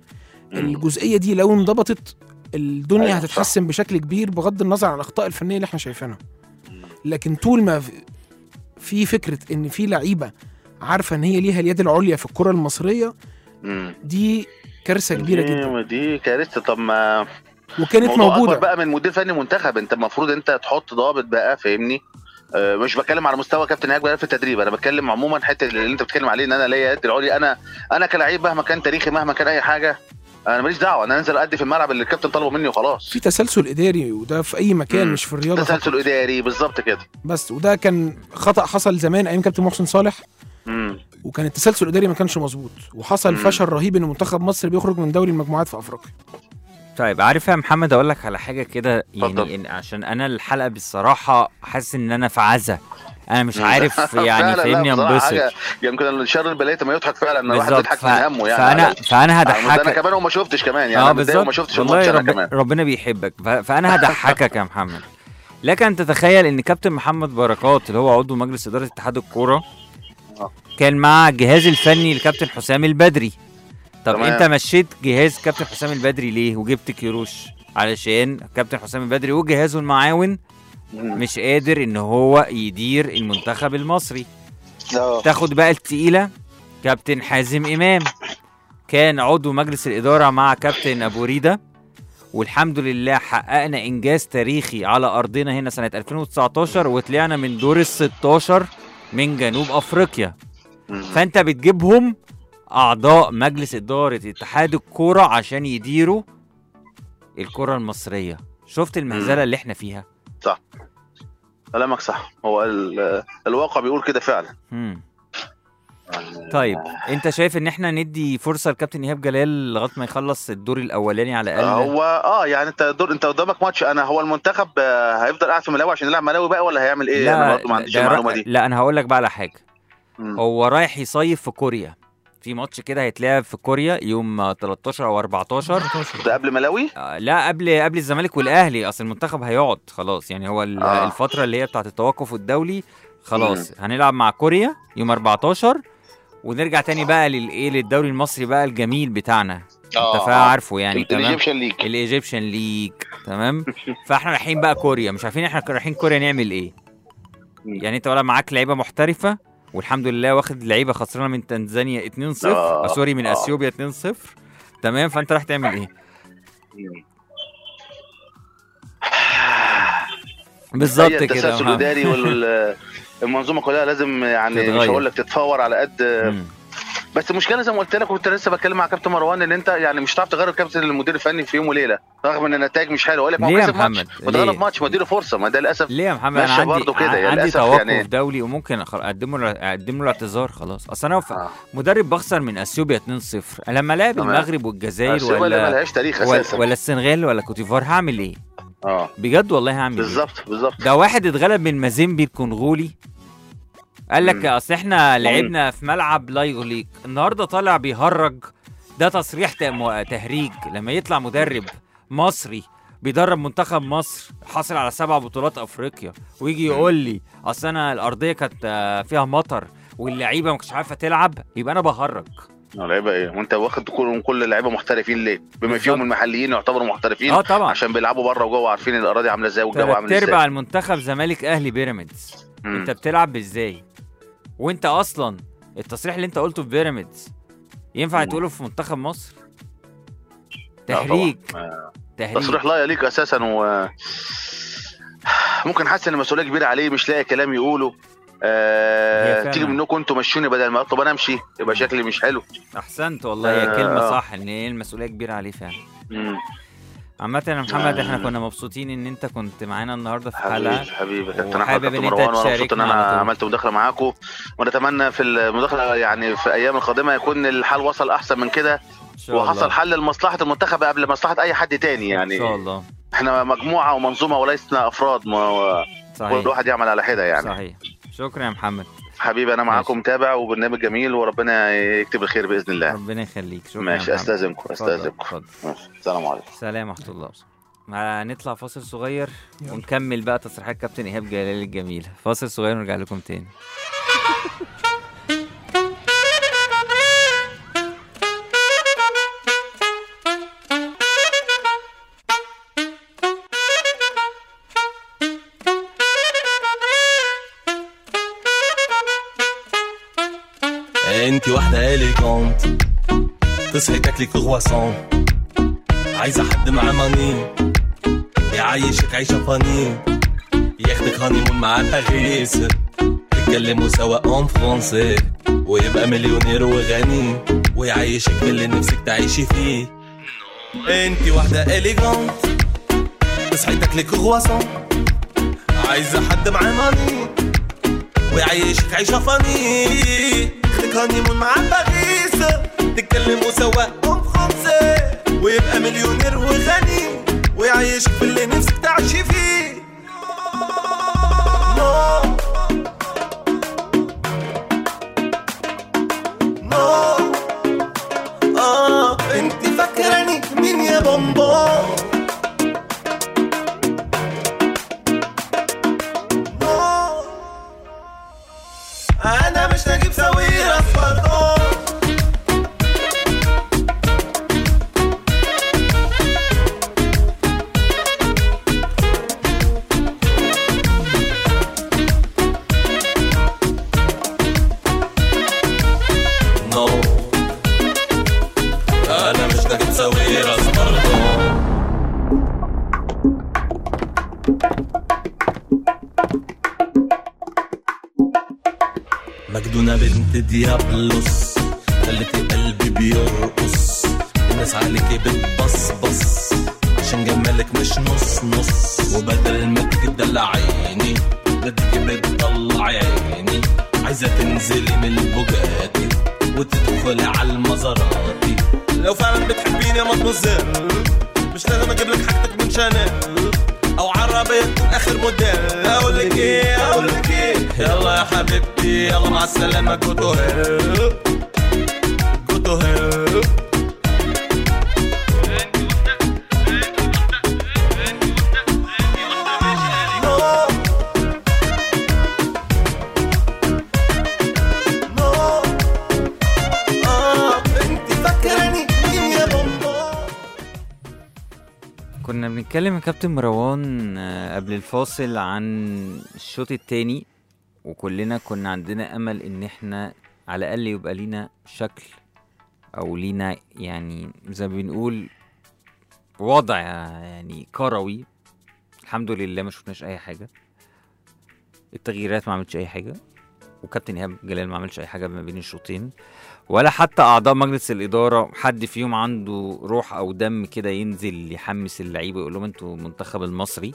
الجزئيه دي لو انضبطت الدنيا أيوة، هتتحسن بشكل كبير بغض النظر عن الاخطاء الفنيه اللي احنا شايفينها لكن طول ما في- في فكره ان في لعيبه عارفه ان هي ليها اليد العليا في الكره المصريه مم. دي كارثه كبيره دي- جدا دي كارثه طب ما وكانت موضوع اكبر موجوده بقى من مدير فني منتخب انت المفروض انت تحط ضابط بقى فاهمني آه، مش بتكلم على مستوى كابتن ايهاب جلال في التدريب انا بتكلم عموما حته اللي انت بتتكلم عليه ان انا ليا يد العليا انا انا كلاعب مهما كان تاريخي مهما كان اي حاجه انا ماليش دعوه انا انزل ادي في الملعب اللي الكابتن طلبه مني وخلاص في تسلسل اداري وده في اي مكان مم. مش في الرياضه فقط. تسلسل اداري بالظبط كده بس وده كان خطا حصل زمان ايام كابتن محسن صالح مم. وكان التسلسل الاداري ما كانش مظبوط وحصل مم. فشل رهيب ان منتخب مصر بيخرج من دوري المجموعات في افريقيا طيب عارف يا محمد اقول لك على حاجه كده اتفضل. يعني إن عشان انا الحلقه بصراحه حاسس ان انا في عزا انا مش عارف يعني فعلا، لا، فاهمني بصراحة انبسط حاجة يمكن شر البلاية ما يضحك فعلا ان الواحد بالظبط بيضحك ف... من همه يعني فانا على- فانا ده انا هضحكك كمان وما شفتش كمان يعني اه انا متضايق وما بالظبط شفتش الماتش والله انا رب... كمان ربنا بيحبك ف... فانا هضحكك يا محمد لك ان تتخيل ان كابتن محمد بركات اللي هو عضو مجلس اداره اتحاد الكوره آه. كان مع الجهاز الفني لكابتن حسام البدري طب تمام. انت مشيت جهاز كابتن حسام البدري ليه وجبت كيروش علشان كابتن حسام البدري وجهازه المعاون مم. مش قادر ان هو يدير المنتخب المصري آه. تاخد بقى التقيلة كابتن حازم إمام كان عضو مجلس الإدارة مع كابتن أبو ريدة والحمد لله حققنا إنجاز تاريخي على أرضنا هنا سنة 2019 وطلعنا من دور ال 16 من جنوب أفريقيا مم. فأنت بتجيبهم أعضاء مجلس إدارة اتحاد الكورة عشان يديروا الكرة المصرية شفت المهزلة اللي احنا فيها كلامك صح هو ال- الواقع بيقول كده فعلا مم. طيب انت شايف ان احنا ندي فرصه لكابتن ايهاب جلال لغايه ما يخلص الدور الاولاني على الاقل هو اه يعني انت دور انت قدامك ماتش انا هو المنتخب آه، هيفضل قاعد في ملاوي عشان يلعب ملاوي بقى ولا هيعمل ايه انا برضه ما عنديش ده المعلومه رأ- دي لا انا هقول لك بقى على حاجه مم. هو رايح يصيف في كوريا في ماتش كده هيتلعب في كوريا يوم 13 او 14 ده قبل ملاوي آه، لا قبل قبل الزمالك والاهلي اصل المنتخب هيقعد خلاص يعني هو ال- آه. الفتره اللي هي بتاعت التوقف الدولي خلاص هنلعب مع كوريا يوم 14 ونرجع تاني بقى للايه للدوري المصري بقى الجميل بتاعنا انت فا عارفه يعني تمام الايجيبشن ليج الايجيبشن ليج تمام فاحنا رايحين بقى كوريا مش عارفين احنا رايحين كوريا نعمل ايه مم. يعني انت ولا معاك لعيبه محترفه والحمد لله واخد لعيبه خسرانه من تنزانيا 2-0 آه، آه سوري من آه. اثيوبيا 2-0 تمام فانت رايح تعمل ايه بالظبط هي كده التسلسل يا محمد. الاداري والمنظومه كلها لازم يعني مش تتغير. هقول لك تتفور على قد مم. بس المشكله زي ما قلت لك كنت لسه بتكلم مع كابتن مروان ان انت يعني مش هتعرف تغير كابتن المدير الفني في يوم وليله رغم ان النتائج مش حلوه يقول لك ما هو ليه يا كسب ماتش محمد؟ ما تغلب ليه؟ ماتش ما اديله فرصه ما ده للاسف ليه يا محمد انا ماشية عندي برضه كده، يعني عندي للأسف توقف يعني- دولي وممكن أخ- اقدم له اقدم له الاعتذار خلاص اصل انا ف- آه. مدرب بخسر من اثيوبيا 2-0 لما لعب تمام. المغرب والجزائر اثيوبيا اللي ولا ملهاش تاريخ ولا, اساسا ولا السنغال ولا كوتيفوار هعمل ايه اه بجد والله هعمل ايه بالظبط بالظبط ده واحد اتغلب من مازيمبي الكونغولي قال لك مم. اصل احنا لعبنا في ملعب لا يغليق النهارده طالع بيهرج ده تصريح ت- تهريج لما يطلع مدرب مصري بيدرب منتخب مصر حاصل على سبع بطولات افريقيا ويجي يقول لي اصل انا الارضيه كانت آه، فيها مطر واللعيبه ما كانتش عارفه تلعب يبقى انا بهرج آه، لعيبه ايه وانت واخد كل كل اللعيبه محترفين ليه بما بالظبط. فيهم المحليين يعتبروا محترفين اه طبعا عشان بيلعبوا بره وجوه عارفين الاراضي عامله ازاي والجو عامل تلات ارباع ازاي المنتخب زمالك اهلي بيراميدز مم. انت بتلعب ازاي وانت اصلا التصريح اللي انت قلته في بيراميدز ينفع مم. تقوله في منتخب مصر لا طبعاً. تهريج آه، تهريج تصريح لا يليق اساسا و ممكن حاسس ان المسؤوليه كبيره عليه مش لاقي كلام يقوله هي آه فعلاً. تيجي منكم انتوا مشوني بدل ما اطلب انا امشي يبقى شكلي مش حلو احسنت والله هي آه. كلمه صح ان هي المسؤوليه كبيره عليه فعلا مم. عامة يا محمد احنا كنا مبسوطين ان انت كنت معانا النهارده في حبيبي حلقه حبيبي كابتن احمد وحابب كابتن إن أنت مروان وانا مبسوط ان تشاركنا انا على طول. عملت مداخله معاكم ونتمنى في المداخله يعني في ايام القادمه يكون الحال وصل احسن من كده ان شاء الله وحصل حل لمصلحه المنتخب قبل مصلحه اي حد تاني ان شاء يعني الله احنا مجموعه ومنظومه ولسنا افراد ما كل صحيح واحد يعمل على حده يعني صحيح شكرا يا محمد حبيبي انا معاكم متابع وبرنامج جميل وربنا يكتب الخير باذن الله ربنا يخليك شكرا يا ماشي محمد. استاذنكم اتفضل، استاذنكم اتفضل. ماشي. السلام عليكم سلام ورحمه الله هنطلع فاصل صغير ونكمل بقى تصريحات كابتن ايهاب جلال الجميله فاصل صغير ونرجع لكم تاني اليجونت تصحي تاكلي كرواسون عايزة حد معاه ماني يعيشك عيشة فاني ياخدك هانيمون مع باريس تتكلموا سوا اون فرونسي ويبقى مليونير وغني ويعيشك في اللي نفسك تعيشي فيه انتي واحدة اليجونت تصحي تاكلي كرواسون عايزة حد معاه ماني ويعيشك عيشة فاني ياخدك هانيمون مع باريس تتكلموا سوا اون فرونسي ويبقى مليونير وغني ويعيشك في اللي نفسك تعيشي فيه نو نو اه انت فاكراني مين يا بومبو نو انا مش نجيب ساويرس برضو نو انا مش نجيب ساويرس برضو مجنونة بنت ديابلوس خلتي قلبي بيرقص الناس عليكي بتبصبص عشان جمالك مش نص نص وبدل ما تيجي تدلعيني بدك بتطلع عيني عايزة تنزلي من البوجاتي وتدخلي على المزاراتي لو فعلا بتحبيني يا مطمزل مش لازم اجيب لك حاجتك من شانيل او عربية تكون اخر موديل اقول لك ايه اقول لك ايه يلا يا حبيبتي يلا مع السلامة جو تو هيل جو تو هيل نو اه انت فاكراني مين يا بومبو كنا بنتكلم يا كابتن مروان آه، قبل الفاصل عن الشوط التاني وكلنا كنا عندنا امل ان احنا على الاقل يبقى لينا شكل او لينا يعني زي ما بنقول وضع يعني كروي الحمد لله ما شفناش اي حاجه التغييرات ما عملتش اي حاجه وكابتن ايهاب جلال ما عملش اي حاجه ما بين الشوطين ولا حتى اعضاء مجلس الاداره حد فيهم عنده روح او دم كده ينزل يحمس اللعيبه يقول لهم انتوا المنتخب المصري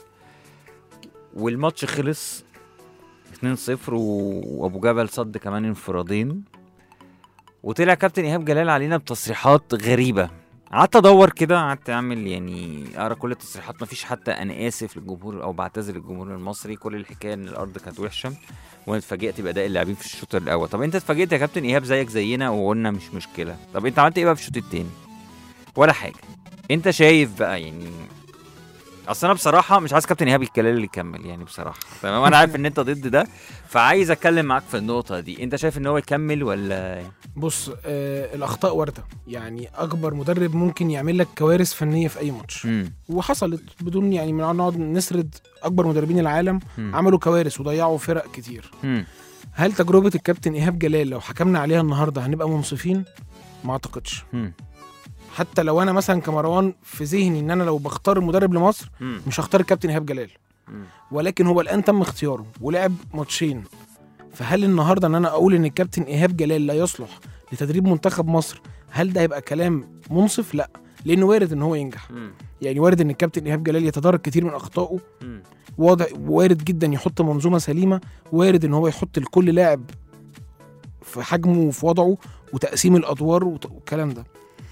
والماتش خلص 2-0 و- وابو جبل صد كمان انفرادين وطلع كابتن ايهاب جلال علينا بتصريحات غريبه قعدت ادور كده قعدت اعمل يعني اقرا كل التصريحات مفيش حتى انا اسف للجمهور او بعتذر للجمهور المصري كل الحكايه ان الارض كانت وحشه وانا اتفاجئت باداء اللاعبين في الشوط الاول طب انت اتفاجئت يا كابتن ايهاب زيك زينا وقلنا مش مشكله طب انت عملت ايه بقى في الشوط التاني ولا حاجه انت شايف بقى يعني اصل انا بصراحه مش عايز كابتن ايهاب الكلام اللي يكمل يعني بصراحه تمام انا عارف ان انت ضد ده فعايز اتكلم معاك في النقطه دي انت شايف ان هو يكمل ولا بص آه الاخطاء وارده يعني اكبر مدرب ممكن يعمل لك كوارث فنيه في اي ماتش مم. وحصلت بدون يعني من نقعد نسرد اكبر مدربين العالم مم. عملوا كوارث وضيعوا فرق كتير مم. هل تجربه الكابتن ايهاب جلال لو حكمنا عليها النهارده هنبقى منصفين ما اعتقدش مم. حتى لو انا مثلا كمروان في ذهني ان انا لو بختار المدرب لمصر مم. مش هختار الكابتن ايهاب جلال مم. ولكن هو الان تم اختياره ولعب ماتشين فهل النهارده ان انا اقول ان الكابتن ايهاب جلال لا يصلح لتدريب منتخب مصر هل ده هيبقى كلام منصف لا لانه وارد ان هو ينجح مم. يعني وارد ان الكابتن ايهاب جلال يتدارك كتير من اخطائه مم. واضح وارد جدا يحط منظومه سليمه وارد ان هو يحط لكل لاعب في حجمه وفي وضعه وتقسيم الادوار وت- والكلام ده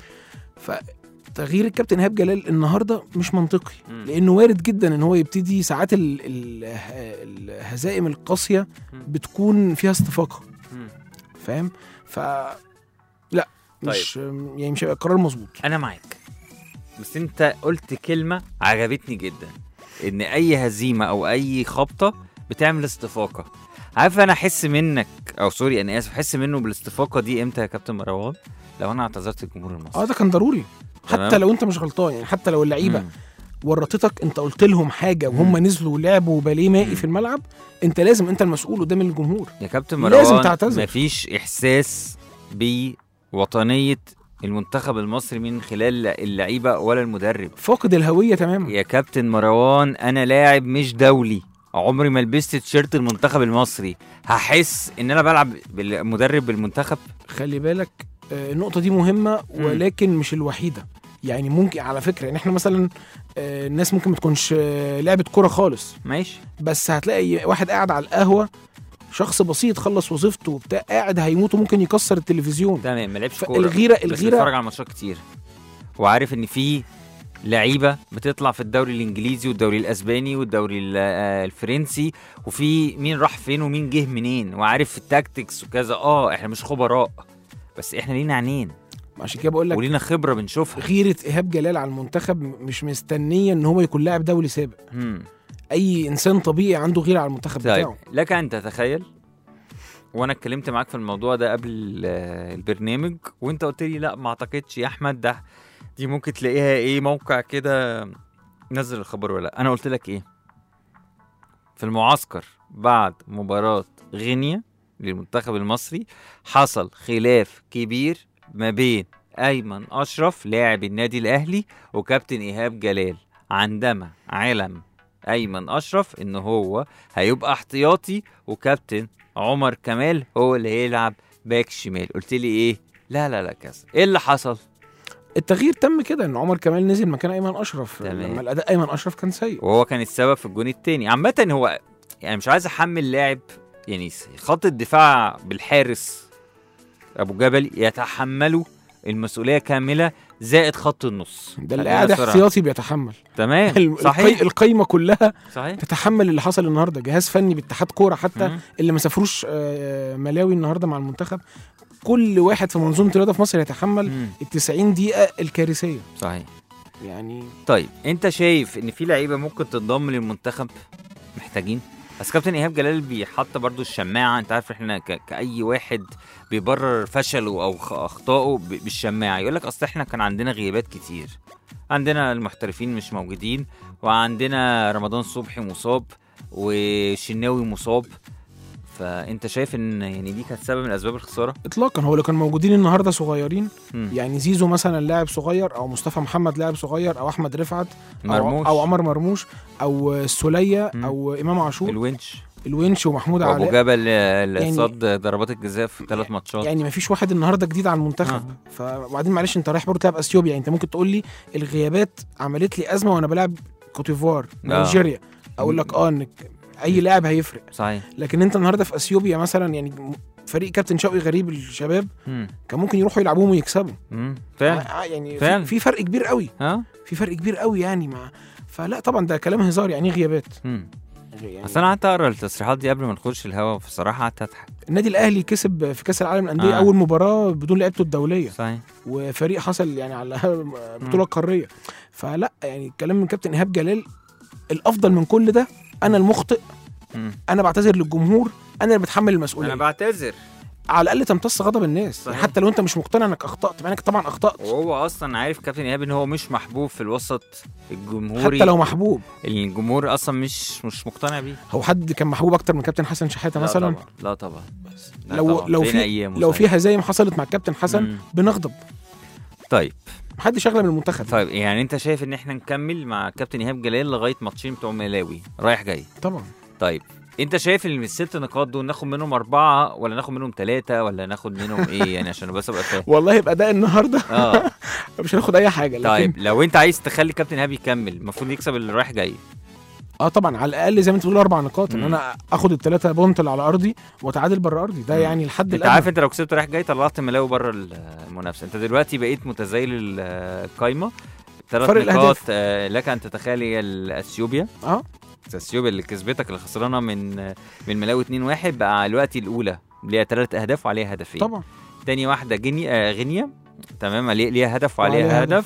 فتغيير الكابتن ايهاب جلال النهارده مش منطقي مم. لانه وارد جدا ان هو يبتدي ساعات ال- ال- الهزائم القاسيه مم. بتكون فيها استفاقه مم. فاهم ف لا مش يعني مش هيبقى قرار مظبوط انا معاك بس انت قلت كلمه عجبتني جدا ان اي هزيمه او اي خبطه بتعمل استفاقه عارف انا احس منك او سوري انا اسف احس منه بالاستفاقه دي امتى يا كابتن مروان لو انا اعتذرت للجمهور المصري اه ده كان ضروري تمام. حتى لو انت مش غلطان يعني حتى لو اللعيبه مم. ورطتك انت قلت لهم حاجه وهم نزلوا ولعبوا باليه مم. مائي في الملعب انت لازم انت المسؤول قدام الجمهور يا كابتن لازم مروان تعتذر. مفيش احساس وطنيه المنتخب المصري من خلال اللعيبه ولا المدرب فاقد الهويه تماما يا كابتن مروان انا لاعب مش دولي عمري ما لبست تيشيرت المنتخب المصري هحس ان انا بلعب بالمدرب بالمنتخب خلي بالك آه، النقطه دي مهمه ولكن مش الوحيده يعني ممكن على فكره يعني احنا مثلا آه، الناس ممكن ما تكونش آه، لعبه كوره خالص ماشي بس هتلاقي واحد قاعد على القهوه شخص بسيط خلص وظيفته وبتاع قاعد هيموت وممكن يكسر التلفزيون تمام ما لعبش كوره فالغيره بس الغيره بيتفرج على ماتشات كتير وعارف ان في لعيبه بتطلع في الدوري الانجليزي والدوري الاسباني والدوري ال- آه، الفرنسي وفي مين راح فين ومين جه منين وعارف التاكتكس وكذا اه احنا مش خبراء بس احنا لينا عينين عشان كده بقول لك ولينا خبره بنشوفها غيره ايهاب جلال على المنتخب مش مستنيه ان هو يكون لاعب دولي سابق مم. اي انسان طبيعي عنده غيره على المنتخب طيب بتاعه لك ان تتخيل وانا اتكلمت معاك في الموضوع ده قبل آه، البرنامج وانت قلت لي لا ما اعتقدش يا احمد ده دي ممكن تلاقيها ايه موقع كده نزل الخبر ولا لأ. انا قلت لك ايه في المعسكر بعد مباراة غينيا للمنتخب المصري حصل خلاف كبير ما بين ايمن اشرف لاعب النادي الاهلي وكابتن ايهاب جلال عندما علم ايمن اشرف ان هو هيبقى احتياطي وكابتن عمر كمال هو اللي هيلعب باك شمال قلت لي ايه لا لا لا كذا ايه اللي حصل التغيير تم كده ان عمر كمال نزل مكان ايمن اشرف تمام. لما الاداء ايمن اشرف كان سيء وهو كان السبب في الجون التاني عامة هو يعني مش عايز احمل لاعب يعني خط الدفاع بالحارس ابو جبل يتحملوا المسؤولية كاملة زائد خط النص ده اللي خلينا قاعد صراحة. احتياطي بيتحمل تمام الم- صحيح القي- القايمه كلها صحيح تتحمل اللي حصل النهارده جهاز فني باتحاد كوره حتى مم. اللي ما سافروش آه، ملاوي النهارده مع المنتخب كل واحد في منظومه الرياضه في مصر يتحمل مم. ال 90 دقيقه الكارثيه صحيح يعني طيب انت شايف ان في لعيبه ممكن تنضم للمنتخب محتاجين بس كابتن ايهاب جلال بيحط برضو الشماعه انت عارف احنا ك... كاي واحد بيبرر فشله او خ- اخطائه ب... بالشماعه يقول لك اصل احنا كان عندنا غيابات كتير عندنا المحترفين مش موجودين وعندنا رمضان صبحي مصاب وشناوي مصاب فانت شايف ان يعني دي كانت سبب من اسباب الخساره اطلاقا هو اللي كانوا موجودين النهارده صغيرين مم. يعني زيزو مثلا لاعب صغير او مصطفى محمد لاعب صغير او احمد رفعت أو- مرموش او عمر مرموش او السوليه مم. او امام عاشور الونش الونش ومحمود وابو علاء جبل اللي يعني- صد ضربات الجزاء في ثلاث ماتشات يعني ما فيش واحد النهارده جديد على المنتخب فبعدين معلش انت رايح برضه تلعب اثيوبيا يعني انت ممكن تقول لي الغيابات عملت لي ازمه وانا بلعب كوتيفوار آه. نيجيريا اقول لك اه انك اي لاعب هيفرق صحيح لكن انت النهارده في اثيوبيا مثلا يعني فريق كابتن شوقي غريب الشباب مم. كان ممكن يروحوا يلعبوهم ويكسبوا مم. فعلا آه، يعني فعلا. في, في فرق كبير قوي ها في فرق كبير قوي يعني مع فلا طبعا ده كلام هزار يعني إيه غيابات مم. يعني اصل انا قعدت اقرا التصريحات دي قبل ما نخش الهوا بصراحه قعدت اضحك النادي الاهلي كسب في كاس العالم للانديه آه. آه. اول مباراه بدون لعيبته الدوليه صحيح وفريق حصل يعني على بطوله قاريه فلا يعني الكلام من كابتن ايهاب جلال الافضل من كل ده انا المخطئ مم. انا بعتذر للجمهور انا اللي بتحمل المسؤوليه انا بعتذر على الاقل تمتص غضب الناس صحيح. يعني حتى لو انت مش مقتنع انك اخطات مع انك طبعا اخطات وهو اصلا عارف كابتن ايهاب ان هو مش محبوب في الوسط الجمهوري حتى لو محبوب الجمهور اصلا مش مش مقتنع بيه هو حد كان محبوب اكتر من كابتن حسن شحاته لا مثلا طبعا لا طبعا لا لو طبعاً. لو فين في أيامه لو صحيح. في هزايم حصلت مع الكابتن حسن مم. بنغضب طيب محدش اغلى من المنتخب طيب يعني انت شايف ان احنا نكمل مع كابتن ايهاب جلال لغايه ماتشين بتوع ملاوي رايح جاي طبعا طيب انت شايف ان من الست نقاط دول ناخد منهم اربعه ولا ناخد منهم ثلاثه ولا ناخد منهم ايه يعني عشان بس ابقى فاهم والله يبقى ده النهارده اه مش هناخد اي حاجه لكن طيب لو انت عايز تخلي كابتن ايهاب يكمل المفروض يكسب اللي رايح جاي اه طبعا على الاقل زي ما انت بتقول اربع نقاط ان مم. انا اخد الثلاثه بونت اللي على ارضي واتعادل بره ارضي ده مم. يعني الحد انت الادنى عارف انت لو كسبت رايح جاي طلعت ملاوي بره المنافسه انت دلوقتي بقيت متزايل ال- القايمه ثلاث فرق نقاط الأهداف. آه، لك ان تتخيل هي اثيوبيا اه اثيوبيا اللي كسبتك اللي خسرانه من من ملاوي 2-1 بقى دلوقتي الاولى ليها ثلاث اهداف وعليها هدفين طبعا تاني واحده جني آه غينيا تمام عليه- ليها هدف وعليها وعليها هدف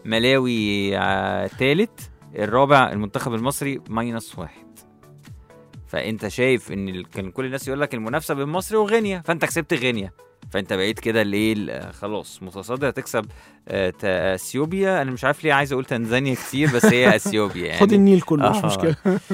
ملاوي آه تالت الرابع المنتخب المصري ماينس واحد فانت شايف ان ال- كان كل الناس يقول لك المنافسه بين مصر وغينيا فانت كسبت غينيا فانت بقيت كده الايه ال- خلاص متصدر هتكسب آه، تا- اثيوبيا انا مش عارف ليه عايز اقول تنزانيا كتير بس هي اثيوبيا يعني خد النيل كله مش آه. مشكله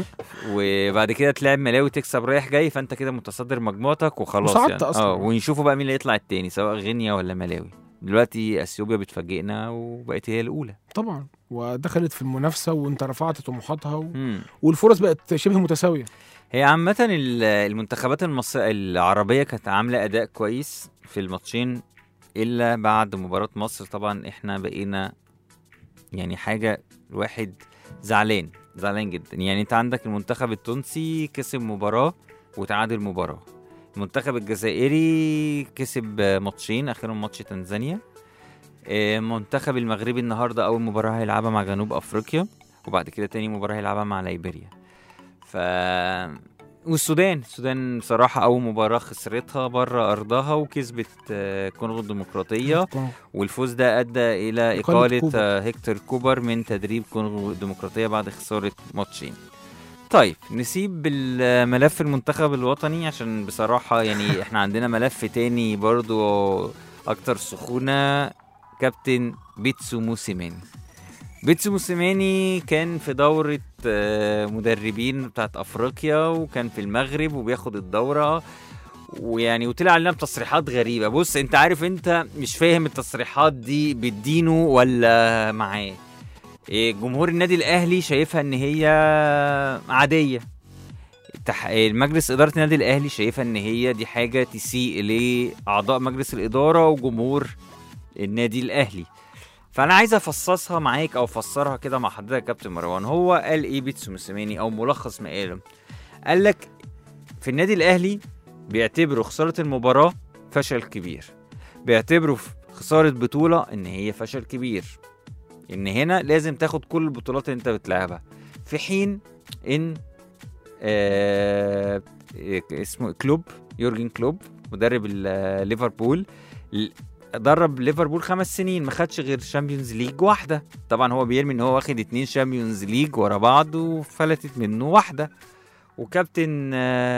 وبعد كده تلعب ملاوي تكسب رايح جاي فانت كده متصدر مجموعتك وخلاص وصعدت يعني أصلاً. اه ونشوفوا بقى مين اللي يطلع التاني سواء غينيا ولا ملاوي دلوقتي اثيوبيا بتفاجئنا وبقت هي الاولى طبعا ودخلت في المنافسه وانت رفعت طموحاتها و... مم. والفرص بقت شبه متساويه هي عامة ال- المنتخبات المصر العربية كانت عاملة أداء كويس في الماتشين إلا بعد مباراة مصر طبعا إحنا بقينا يعني حاجة الواحد زعلان زعلان جدا يعني أنت عندك المنتخب التونسي كسب مباراة وتعادل مباراة المنتخب الجزائري كسب ماتشين آخرهم ماتش تنزانيا آه، منتخب المغربي النهاردة أول مباراة هيلعبها مع جنوب أفريقيا وبعد كده تاني مباراة هيلعبها مع ليبيريا ف والسودان السودان بصراحة أول مباراة خسرتها بره أرضها وكسبت آه، كونغو الديمقراطية والفوز ده أدى إلى إقالة إقالة كوبر. آه، هيكتور كوبر من تدريب كونغو الديمقراطية بعد خسارة ماتشين طيب نسيب الملف المنتخب الوطني عشان بصراحة يعني احنا عندنا ملف تاني برضو أكتر سخونة كابتن بيتسو موسيماني بيتسو موسيماني كان في دورة آه، مدربين بتاعت أفريقيا وكان في المغرب وبياخد الدورة ويعني وطلع لنا بتصريحات غريبة بص انت عارف انت مش فاهم التصريحات دي بتدينه ولا معاه إيه، جمهور النادي الأهلي شايفها ان هي عادية تح... المجلس إدارة النادي الأهلي شايفها ان هي دي حاجة تسيء لأعضاء مجلس الإدارة وجمهور النادي الأهلي فانا عايز افصصها معاك او افسرها كده مع حضرتك يا كابتن مروان هو قال ايه بيتسو موسيماني او ملخص ما قاله قال لك في النادي الاهلي بيعتبروا خساره المباراه فشل كبير بيعتبروا في خساره بطوله ان هي فشل كبير ان هنا لازم تاخد كل البطولات اللي انت بتلعبها في حين ان آه اسمه كلوب يورجن كلوب مدرب ال- ليفربول ل- درب ليفربول خمس سنين ما خدش غير شامبيونز ليج واحده طبعا هو بيرمي ان هو واخد اتنين شامبيونز ليج ورا بعض وفلتت منه واحده وكابتن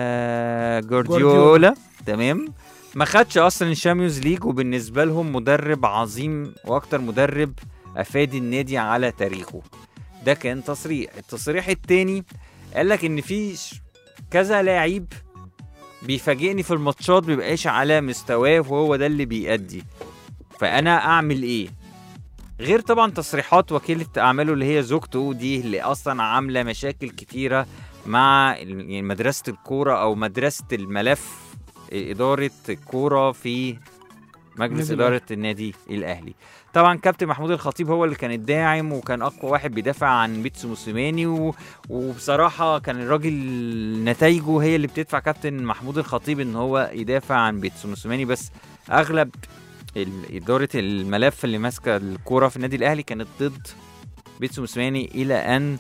آه، جوارديولا جوارديولا. تمام ما خدش اصلا الشامبيونز ليج وبالنسبه لهم مدرب عظيم واكتر مدرب افاد النادي على تاريخه ده كان تصريح التصريح التاني قال لك ان في ش- كذا لاعب بيفاجئني في الماتشات بيبقاش على مستواه وهو ده اللي بيأدي فانا اعمل ايه غير طبعا تصريحات وكيلة اعماله اللي هي زوجته دي اللي اصلا عامله مشاكل كتيره مع ال- يعني مدرسه الكوره او مدرسه الملف اداره الكوره في مجلس النادي اداره النادي الاهلي طبعا كابتن محمود الخطيب هو اللي كان الداعم وكان اقوى واحد بيدافع عن بيتسو موسيماني و... وبصراحه كان الراجل نتائجه هي اللي بتدفع كابتن محمود الخطيب ان هو يدافع عن بيتسو موسيماني بس اغلب ال- اداره الملف اللي ماسكه الكوره في النادي الاهلي كانت ضد بيتسو موسيماني الى ان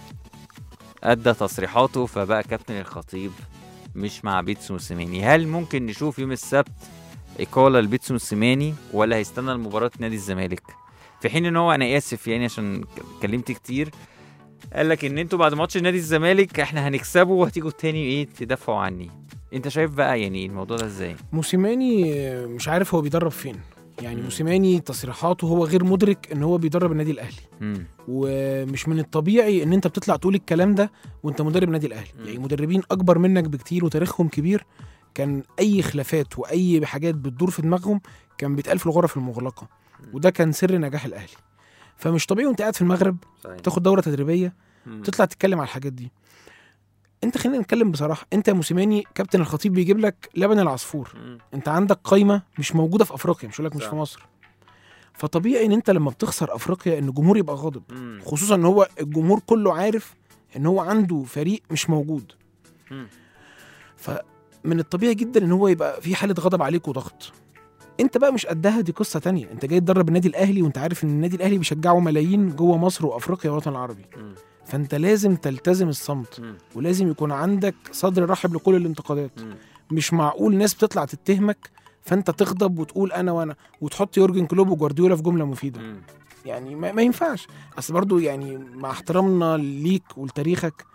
ادى تصريحاته فبقى كابتن الخطيب مش مع بيتسو موسيماني هل ممكن نشوف يوم السبت اقاله لبيتسو موسيماني ولا هيستنى المباراه نادي الزمالك في حين ان هو انا اسف يعني عشان ك- اتكلمت كتير قال لك ان انتوا بعد ماتش نادي الزمالك احنا هنكسبه وهتيجوا تاني ايه تدافعوا عني انت شايف بقى يعني الموضوع ده ازاي موسيماني آه، مش عارف هو بيدرب فين يعني مم. موسيماني تصريحاته هو غير مدرك ان هو بيدرب النادي الاهلي مم. ومش من الطبيعي ان انت بتطلع تقول الكلام ده وانت مدرب النادي الاهلي مم. يعني مدربين اكبر منك بكتير وتاريخهم كبير كان اي خلافات واي حاجات بتدور في دماغهم كان بيتقال في الغرف المغلقه وده كان سر نجاح الاهلي فمش طبيعي وانت قاعد في المغرب صحيح. تاخد دوره تدريبيه مم. تطلع تتكلم على الحاجات دي انت خلينا نتكلم بصراحه انت يا موسيماني كابتن الخطيب بيجيب لك لبن العصفور مم. انت عندك قايمه مش موجوده في افريقيا مش هقول لك مش صح. في مصر فطبيعي ان انت لما بتخسر افريقيا ان الجمهور يبقى غاضب مم. خصوصا ان هو الجمهور كله عارف ان هو عنده فريق مش موجود مم. فمن الطبيعي جدا ان هو يبقى في حاله غضب عليك وضغط انت بقى مش قدها دي قصه تانية انت جاي تدرب النادي الاهلي وانت عارف ان النادي الاهلي بيشجعه ملايين جوه مصر وافريقيا والوطن العربي مم. فانت لازم تلتزم الصمت مم. ولازم يكون عندك صدر رحب لكل الانتقادات مم. مش معقول ناس بتطلع تتهمك فانت تغضب وتقول انا وانا وتحط يورجن كلوب وجوارديولا في جمله مفيده مم. يعني ما, ما ينفعش اصل برضو يعني مع احترامنا ليك ولتاريخك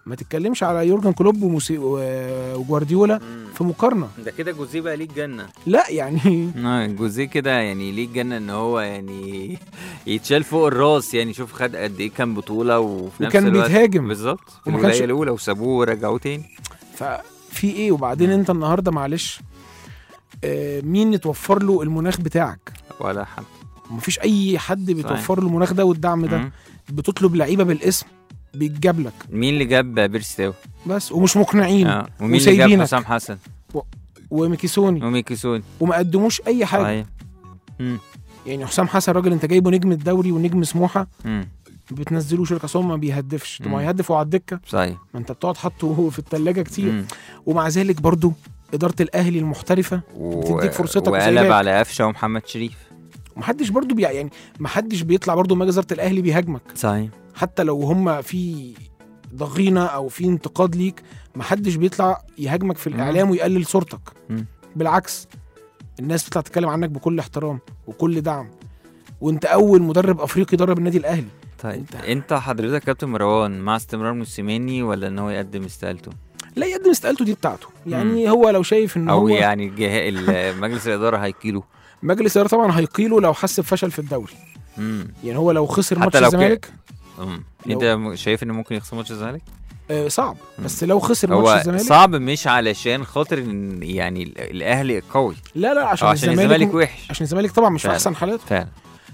ما تتكلمش على يورجن كلوب وموسي... و- وجوارديولا في مقارنه ده كده جوزيه بقى ليه الجنه لا يعني آه، جوزيه كده يعني ليه الجنه ان هو يعني يتشال فوق الراس يعني شوف خد قد ايه كام بطوله وفي نفس وكان الوقت بيتهاجم بالظبط في وما الولايه كانش- الاولى وسابوه ورجعوه تاني ففي ايه وبعدين انت النهارده معلش آه، مين اتوفر له المناخ بتاعك ولا حد مفيش اي حد بيتوفر له المناخ ده والدعم ده مم. بتطلب لعيبه بالاسم بيتجاب لك مين اللي جاب بيرسي تاو؟ بس ومش مقنعين اه ومين اللي جاب وسايبينك. حسام حسن؟ وميكيسوني وميكيسون وما قدموش اي حاجه صحيح مم. يعني حسام حسن راجل انت جايبه نجم الدوري ونجم سموحه مم. ما بتنزلوش لك اصل هو ما بيهدفش طب مم. ما هيهدف وهو على الدكه صحيح ما انت بتقعد حاطه في الثلاجه كتير مم. ومع ذلك برضو اداره الاهلي المحترفه بتديك فرصتك وقلب وسايباك. على قفشه ومحمد شريف محدش برضو بي يعني محدش بيطلع برضو ما اداره الاهلي بيهاجمك صحيح حتى لو هم في ضغينه او في انتقاد ليك محدش بيطلع يهاجمك في مم. الاعلام ويقلل صورتك مم. بالعكس الناس بتطلع تتكلم عنك بكل احترام وكل دعم وانت اول مدرب افريقي درب النادي الاهلي طيب أنت- انت حضرتك كابتن مروان مع استمرار موسيماني ولا ان هو يقدم استقالته؟ لا يقدم استقالته دي بتاعته يعني هو لو شايف ان او هو يعني الجه... ال- مجلس الاداره هيكيله مجلس الاداره طبعا هيقيله لو حس بفشل في الدوري امم يعني هو لو خسر حتى ماتش لو ك- الزمالك امم لو- انت م- شايف انه ممكن يخسر ماتش الزمالك؟ آه صعب بس لو خسر ماتش هو الزمالك صعب مش علشان خاطر ان يعني ال- الاهلي قوي لا لا او عشان, عشان الزمالك م- وحش عشان الزمالك طبعا مش في فعلا. احسن حالاته فعلا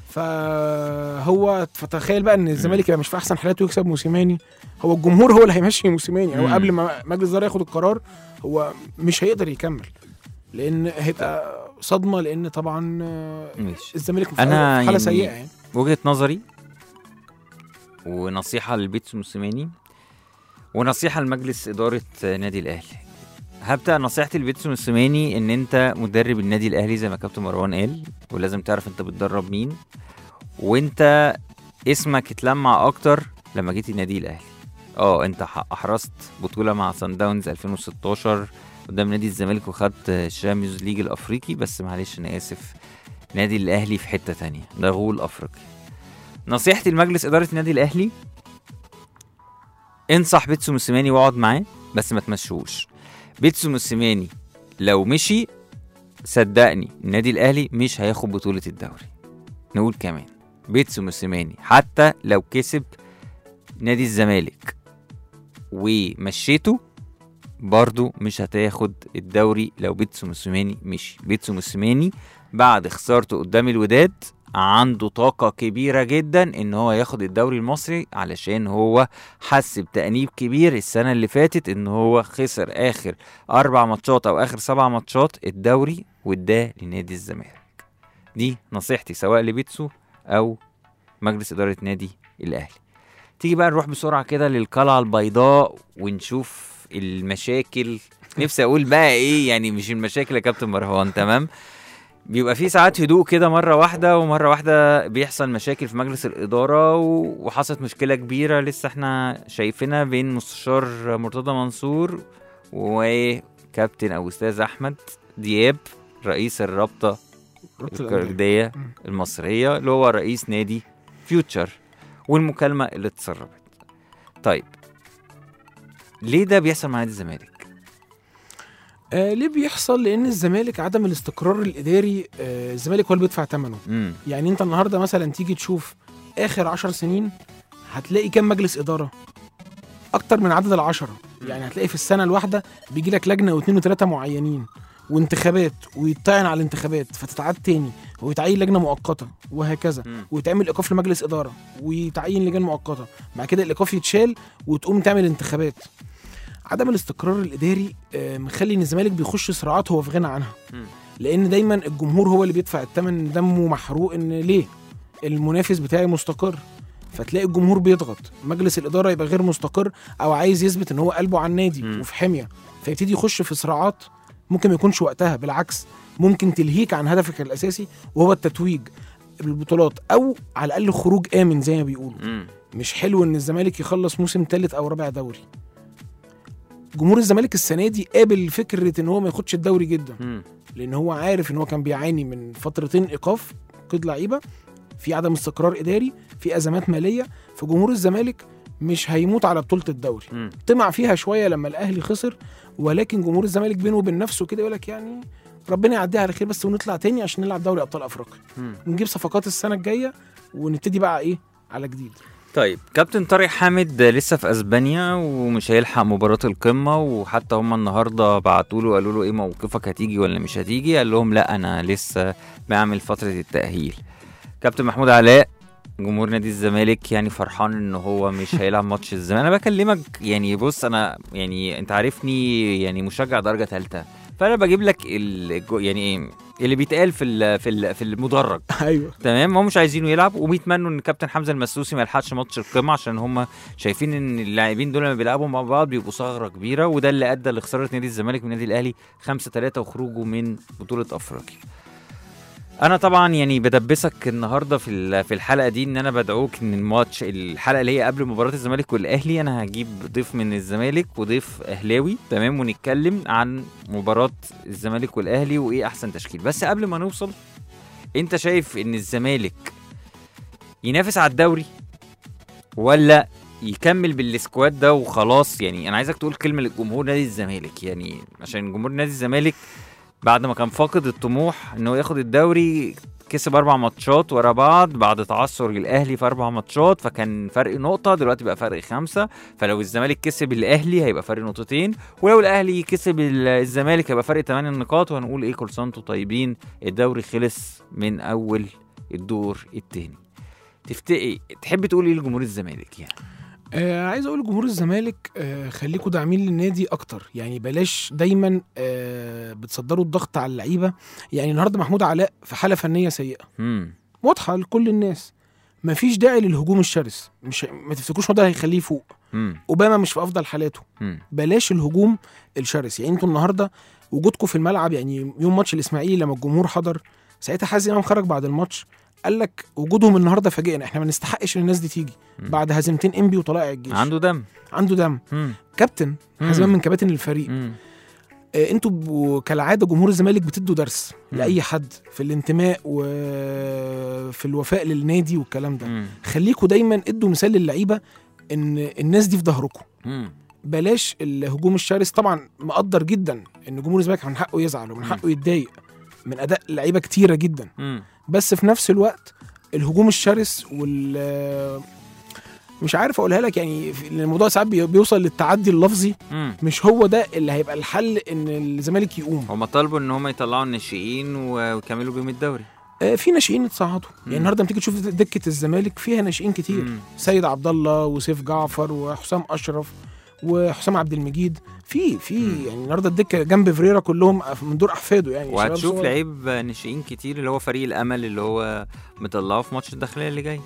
فهو فتخيل بقى ان الزمالك يبقى مش في احسن حالاته ويكسب موسيماني هو الجمهور هو اللي هيمشي موسيماني يعني هو مم. قبل ما مجلس الاداره ياخد القرار هو مش هيقدر يكمل لان هيبقى صدمه لان طبعا آه، ماشي الزمالك في أنا حاله يعني- سيئه يعني وجهه نظري ونصيحه لبيتسو موسيماني ونصيحه لمجلس اداره نادي الاهلي هبدا نصيحتي لبيتسو موسيماني ان انت مدرب النادي الاهلي زي ما كابتن مروان قال ولازم تعرف انت بتدرب مين وانت اسمك اتلمع اكتر لما جيت النادي الاهلي اه انت ح- احرزت بطوله مع سان داونز 2016 قدام نادي الزمالك وخدت الشامبيونز ليج الافريقي بس معلش انا اسف نادي الاهلي في حته تانية ده غول افريقي نصيحتي لمجلس اداره النادي الاهلي انصح بيتسو موسيماني واقعد معاه بس ما تمشوش بيتسو موسيماني لو مشي صدقني النادي الاهلي مش هياخد بطوله الدوري نقول كمان بيتسو موسيماني حتى لو كسب نادي الزمالك ومشيته برضو مش هتاخد الدوري لو بيتسو موسيماني مشي بيتسو موسيماني بعد خسارته قدام الوداد عنده طاقة كبيرة جدا ان هو ياخد الدوري المصري علشان هو حس بتأنيب كبير السنة اللي فاتت ان هو خسر اخر اربع ماتشات او اخر سبع ماتشات الدوري واداه لنادي الزمالك دي نصيحتي سواء لبيتسو او مجلس ادارة نادي الاهلي تيجي بقى نروح بسرعة كده للقلعة البيضاء ونشوف المشاكل نفسي اقول بقى ايه يعني مش المشاكل يا كابتن مروان تمام بيبقى في ساعات هدوء كده مرة واحدة ومرة واحدة بيحصل مشاكل في مجلس الإدارة و- وحصلت مشكلة كبيرة لسه احنا شايفينها بين مستشار مرتضى منصور وكابتن أو أستاذ أحمد دياب رئيس الرابطة الكردية المصرية اللي هو رئيس نادي فيوتشر والمكالمة اللي اتسربت طيب ليه ده بيحصل مع نادي الزمالك؟ آه ليه بيحصل لان الزمالك عدم الاستقرار الاداري آه الزمالك هو اللي بيدفع ثمنه امم يعني انت النهارده مثلا تيجي تشوف اخر عشر سنين هتلاقي كام مجلس اداره اكتر من عدد العشرة يعني هتلاقي في السنه الواحده بيجي لك لجنه واثنين وثلاثه معينين وانتخابات ويطعن على الانتخابات فتتعاد تاني ويتعين لجنه مؤقته وهكذا مم. ويتعمل ايقاف لمجلس اداره ويتعين لجان مؤقته بعد كده الايقاف يتشال وتقوم تعمل انتخابات عدم الاستقرار الاداري آه، مخلي ان الزمالك بيخش صراعات هو في غنى عنها مم. لان دايما الجمهور هو اللي بيدفع الثمن دمه محروق ان ليه المنافس بتاعي مستقر فتلاقي الجمهور بيضغط مجلس الاداره يبقى غير مستقر او عايز يثبت ان هو قلبه على النادي مم. وفي حميه فيبتدي يخش في صراعات ممكن ما يكونش وقتها بالعكس ممكن تلهيك عن هدفك الاساسي وهو التتويج بالبطولات او على الاقل خروج امن زي ما بيقولوا امم مش حلو ان الزمالك يخلص موسم ثالث او رابع دوري جمهور الزمالك السنه دي قابل فكره ان هو ما ياخدش الدوري جدا امم لان هو عارف ان هو كان بيعاني من فترتين ايقاف قيد لعيبه في عدم استقرار اداري في ازمات ماليه فجمهور الزمالك مش هيموت على بطوله الدوري مم. طمع فيها شويه لما الاهلي خسر ولكن جمهور الزمالك بينه وبين نفسه كده يقول لك يعني ربنا يعديها على خير بس ونطلع تاني عشان نلعب دوري ابطال افريقيا مم. ونجيب صفقات السنه الجايه ونبتدي بقى ايه على جديد طيب كابتن طارق حامد لسه في اسبانيا ومش هيلحق مباراه القمه وحتى هم النهارده بعتوا له قالوا له ايه موقفك هتيجي ولا مش هتيجي قال لهم لا انا لسه بعمل فتره التاهيل كابتن محمود علاء جمهور نادي الزمالك يعني فرحان ان هو مش هيلعب ماتش الزمالك انا بكلمك يعني بص انا يعني انت عارفني يعني مشجع درجه ثالثه فانا بجيب لك الجو يعني ايه اللي بيتقال في ال- في ال- في المدرج ايوه تمام هم مش عايزينه يلعب وبيتمنوا ان كابتن حمزه المسوسي ما يلحقش ماتش القمه عشان هم شايفين ان اللاعبين دول لما بيلعبوا مع بعض بيبقوا ثغره كبيره وده اللي ادى لخساره نادي الزمالك من النادي الاهلي 5 3 وخروجه من بطوله افريقيا. انا طبعا يعني بدبسك النهارده في ال- في الحلقه دي ان انا بدعوك ان الماتش الحلقه اللي هي قبل مباراه الزمالك والاهلي انا هجيب ضيف من الزمالك وضيف اهلاوي تمام ونتكلم عن مباراه الزمالك والاهلي وايه احسن تشكيل بس قبل ما نوصل انت شايف ان الزمالك ينافس على الدوري ولا يكمل بالسكواد ده وخلاص يعني انا عايزك تقول كلمه للجمهور نادي الزمالك يعني عشان جمهور نادي الزمالك بعد ما كان فاقد الطموح انه ياخد الدوري كسب اربع ماتشات ورا بعض بعد تعثر الاهلي في اربع ماتشات فكان فرق نقطه دلوقتي بقى فرق خمسه فلو الزمالك كسب الاهلي هيبقى فرق نقطتين ولو الاهلي كسب ال- الزمالك هيبقى فرق 8 نقاط وهنقول ايه كل سنه وانتم طيبين الدوري خلص من اول الدور الثاني تفتقي تحب تقول ايه لجمهور الزمالك يعني آه عايز اقول لجمهور الزمالك آه خليكم داعمين للنادي اكتر يعني بلاش دايما آه بتصدروا الضغط على اللعيبه يعني النهارده محمود علاء في حاله فنيه سيئه امم واضحه لكل الناس مفيش داعي للهجوم الشرس مش ما تفتكروش هو ده هيخليه يفوق امم اوباما مش في افضل حالاته امم بلاش الهجوم الشرس يعني انتوا النهارده وجودكم في الملعب يعني يوم ماتش الاسماعيلي لما الجمهور حضر ساعتها حازم امام خرج بعد الماتش قال لك وجودهم النهارده فاجئنا احنا ما نستحقش ان الناس دي تيجي مم. بعد هزيمتين انبي وطلائع الجيش عنده دم عنده دم امم كابتن حازم امام من كباتن الفريق امم آه، انتوا ب- كالعاده جمهور الزمالك بتدوا درس مم. لاي حد في الانتماء وفي الوفاء للنادي والكلام ده امم خليكوا دايما ادوا مثال للعيبه ان الناس دي في ظهركم امم بلاش الهجوم الشرس طبعا مقدر جدا ان جمهور الزمالك من حقه يزعل ومن مم. حقه يتضايق من اداء لعيبه كتيره جدا امم بس في نفس الوقت الهجوم الشرس وال مش عارف اقولها لك يعني في- الموضوع ساعات بي- بيوصل للتعدي اللفظي امم مش هو ده اللي هيبقى الحل ان الزمالك يقوم هما طالبوا ان هم يطلعوا الناشئين و- ويكملوا بيهم الدوري آه، في ناشئين اتصعدوا مم. يعني النهارده لما تيجي تشوف دكه الزمالك فيها ناشئين كتير مم. سيد عبد الله وسيف جعفر وحسام اشرف وحسام عبد المجيد في في مم. يعني النهارده الدكه جنب فريرا كلهم من دور احفاده يعني شباب وهتشوف صغار. لعيب ناشئين كتير اللي هو فريق الامل اللي هو مطلعه في ماتش الداخليه اللي جاي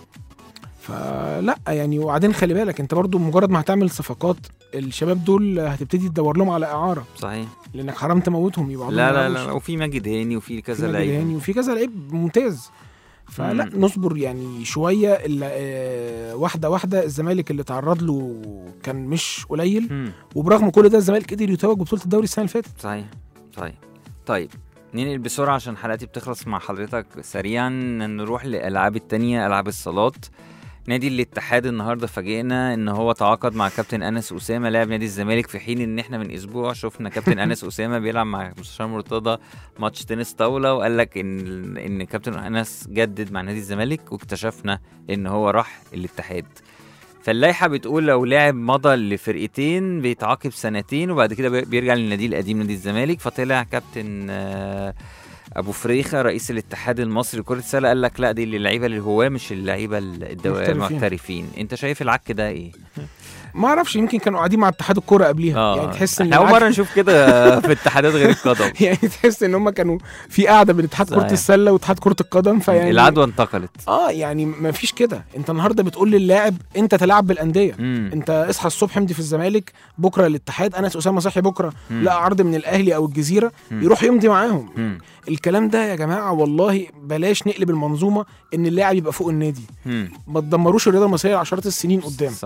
فلا يعني وبعدين خلي بالك انت برضو مجرد ما هتعمل صفقات الشباب دول هتبتدي تدور لهم على اعاره صحيح لانك حرام تموتهم يبقى لا لا لا وفي ماجد هاني وفي كذا لعيب يعني وفي كذا لعيب ممتاز فلا مم. نصبر يعني شويه الا آه، واحده واحده الزمالك اللي تعرض له كان مش قليل مم. وبرغم كل ده الزمالك قدر يتوج ببطوله الدوري السنه اللي فاتت صحيح صحيح طيب ننقل بسرعة عشان حلقتي بتخلص مع حضرتك سريعا نروح للألعاب التانية ألعاب الصالات نادي الاتحاد النهارده فاجئنا ان هو تعاقد مع كابتن انس اسامه لاعب نادي الزمالك في حين ان احنا من اسبوع شفنا كابتن انس اسامه بيلعب مع مستشار مرتضى ماتش تنس طاوله وقال لك ان ان كابتن انس جدد مع نادي الزمالك واكتشفنا ان هو راح الاتحاد فاللائحه بتقول لو لاعب مضى لفرقتين بيتعاقب سنتين وبعد كده بي- بيرجع للنادي القديم نادي الزمالك فطلع كابتن آه، ابو فريخه رئيس الاتحاد المصري لكره السله قال لك لا دي للعيبه الهواه مش اللعيبه الدو... محترفين. المحترفين انت شايف العك ده ايه ما اعرفش يمكن كانوا قاعدين مع اتحاد الكوره قبليها يعني تحس ان احنا اول العك- مره نشوف كده في اتحادات غير القدم يعني تحس ان هم كانوا في قاعده بين اتحاد كره صحيح. السله واتحاد كره القدم فيعني العدوى انتقلت اه يعني ما فيش كده انت النهارده بتقول للاعب انت تلعب بالانديه مم. انت اصحى الصبح امضي في الزمالك بكره الاتحاد انس اسامه صحي بكره مم. لا عرض من الاهلي او الجزيره مم. يروح يمضي معاهم مم. الكلام ده يا جماعه والله بلاش نقلب المنظومه ان اللاعب يبقى فوق النادي مم. ما تدمروش الرياضه المصريه لعشرات السنين قدام صحيح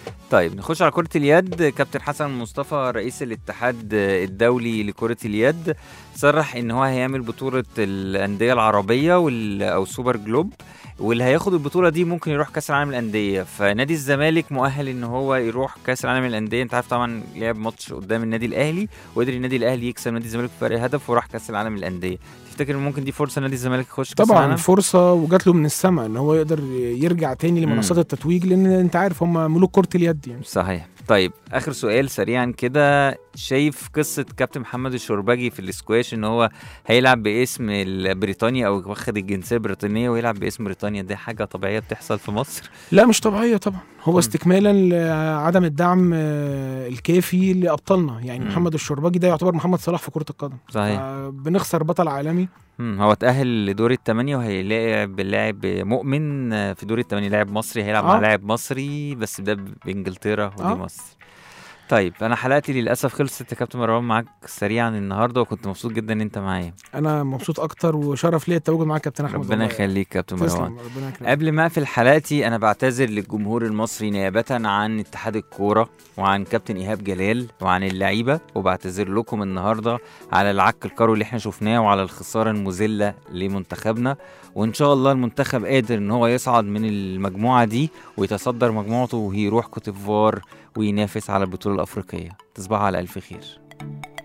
طيب نخش على كرة اليد كابتن حسن مصطفى رئيس الاتحاد الدولي لكرة اليد صرح ان هو هيعمل بطولة الأندية العربية وال او سوبر جلوب واللي هياخد البطولة دي ممكن يروح كأس العالم للأندية فنادي الزمالك مؤهل ان هو يروح كأس العالم للأندية انت عارف طبعا لعب ماتش قدام النادي الأهلي وقدر النادي الأهلي يكسب نادي الزمالك بفرق هدف وراح كأس العالم للأندية تفتكر إن ممكن دي فرصة نادي الزمالك يخش كأس طبعا العالم؟ فرصه وجات له من السماء ان هو يقدر يرجع تاني لمنصات مم. التتويج لان انت عارف هم ملوك كره اليد يعني صحيح طيب اخر سؤال سريعا كده شايف قصه كابتن محمد الشربجي في الاسكواش ان هو هيلعب باسم ال- بريطانيا او واخد الجنسيه البريطانيه ويلعب باسم بريطانيا دي حاجه طبيعيه بتحصل في مصر لا مش طبيعيه طبعا هو مم. استكمالا لعدم الدعم آه، الكافي لابطالنا يعني مم. محمد الشربجي ده يعتبر محمد صلاح في كره القدم صحيح آه، بنخسر بطل عالمي مم. هو اتاهل لدور الثمانيه وهيلاعب لاعب مؤمن آه، في دور الثمانيه لاعب مصري هيلعب مع آه. لاعب مصري بس ده بانجلترا ودي آه. مصر طيب انا حلقتي للاسف خلصت يا كابتن مروان معاك سريعا النهارده وكنت مبسوط جدا ان انت معايا انا مبسوط اكتر وشرف ليا التواجد معاك كابتن احمد ربنا والله. يخليك كابتن مروان تسلم ربنا يكرمك قبل ما اقفل حلقتي انا بعتذر للجمهور المصري نيابه عن اتحاد الكوره وعن كابتن ايهاب جلال وعن اللعيبه وبعتذر لكم النهارده على العك الكروي اللي احنا شفناه وعلى الخساره المذله لمنتخبنا وان شاء الله المنتخب قادر ان هو يصعد من المجموعه دي ويتصدر مجموعته ويروح كوتيفوار وينافس على البطوله الافريقيه تصبحوا على الف خير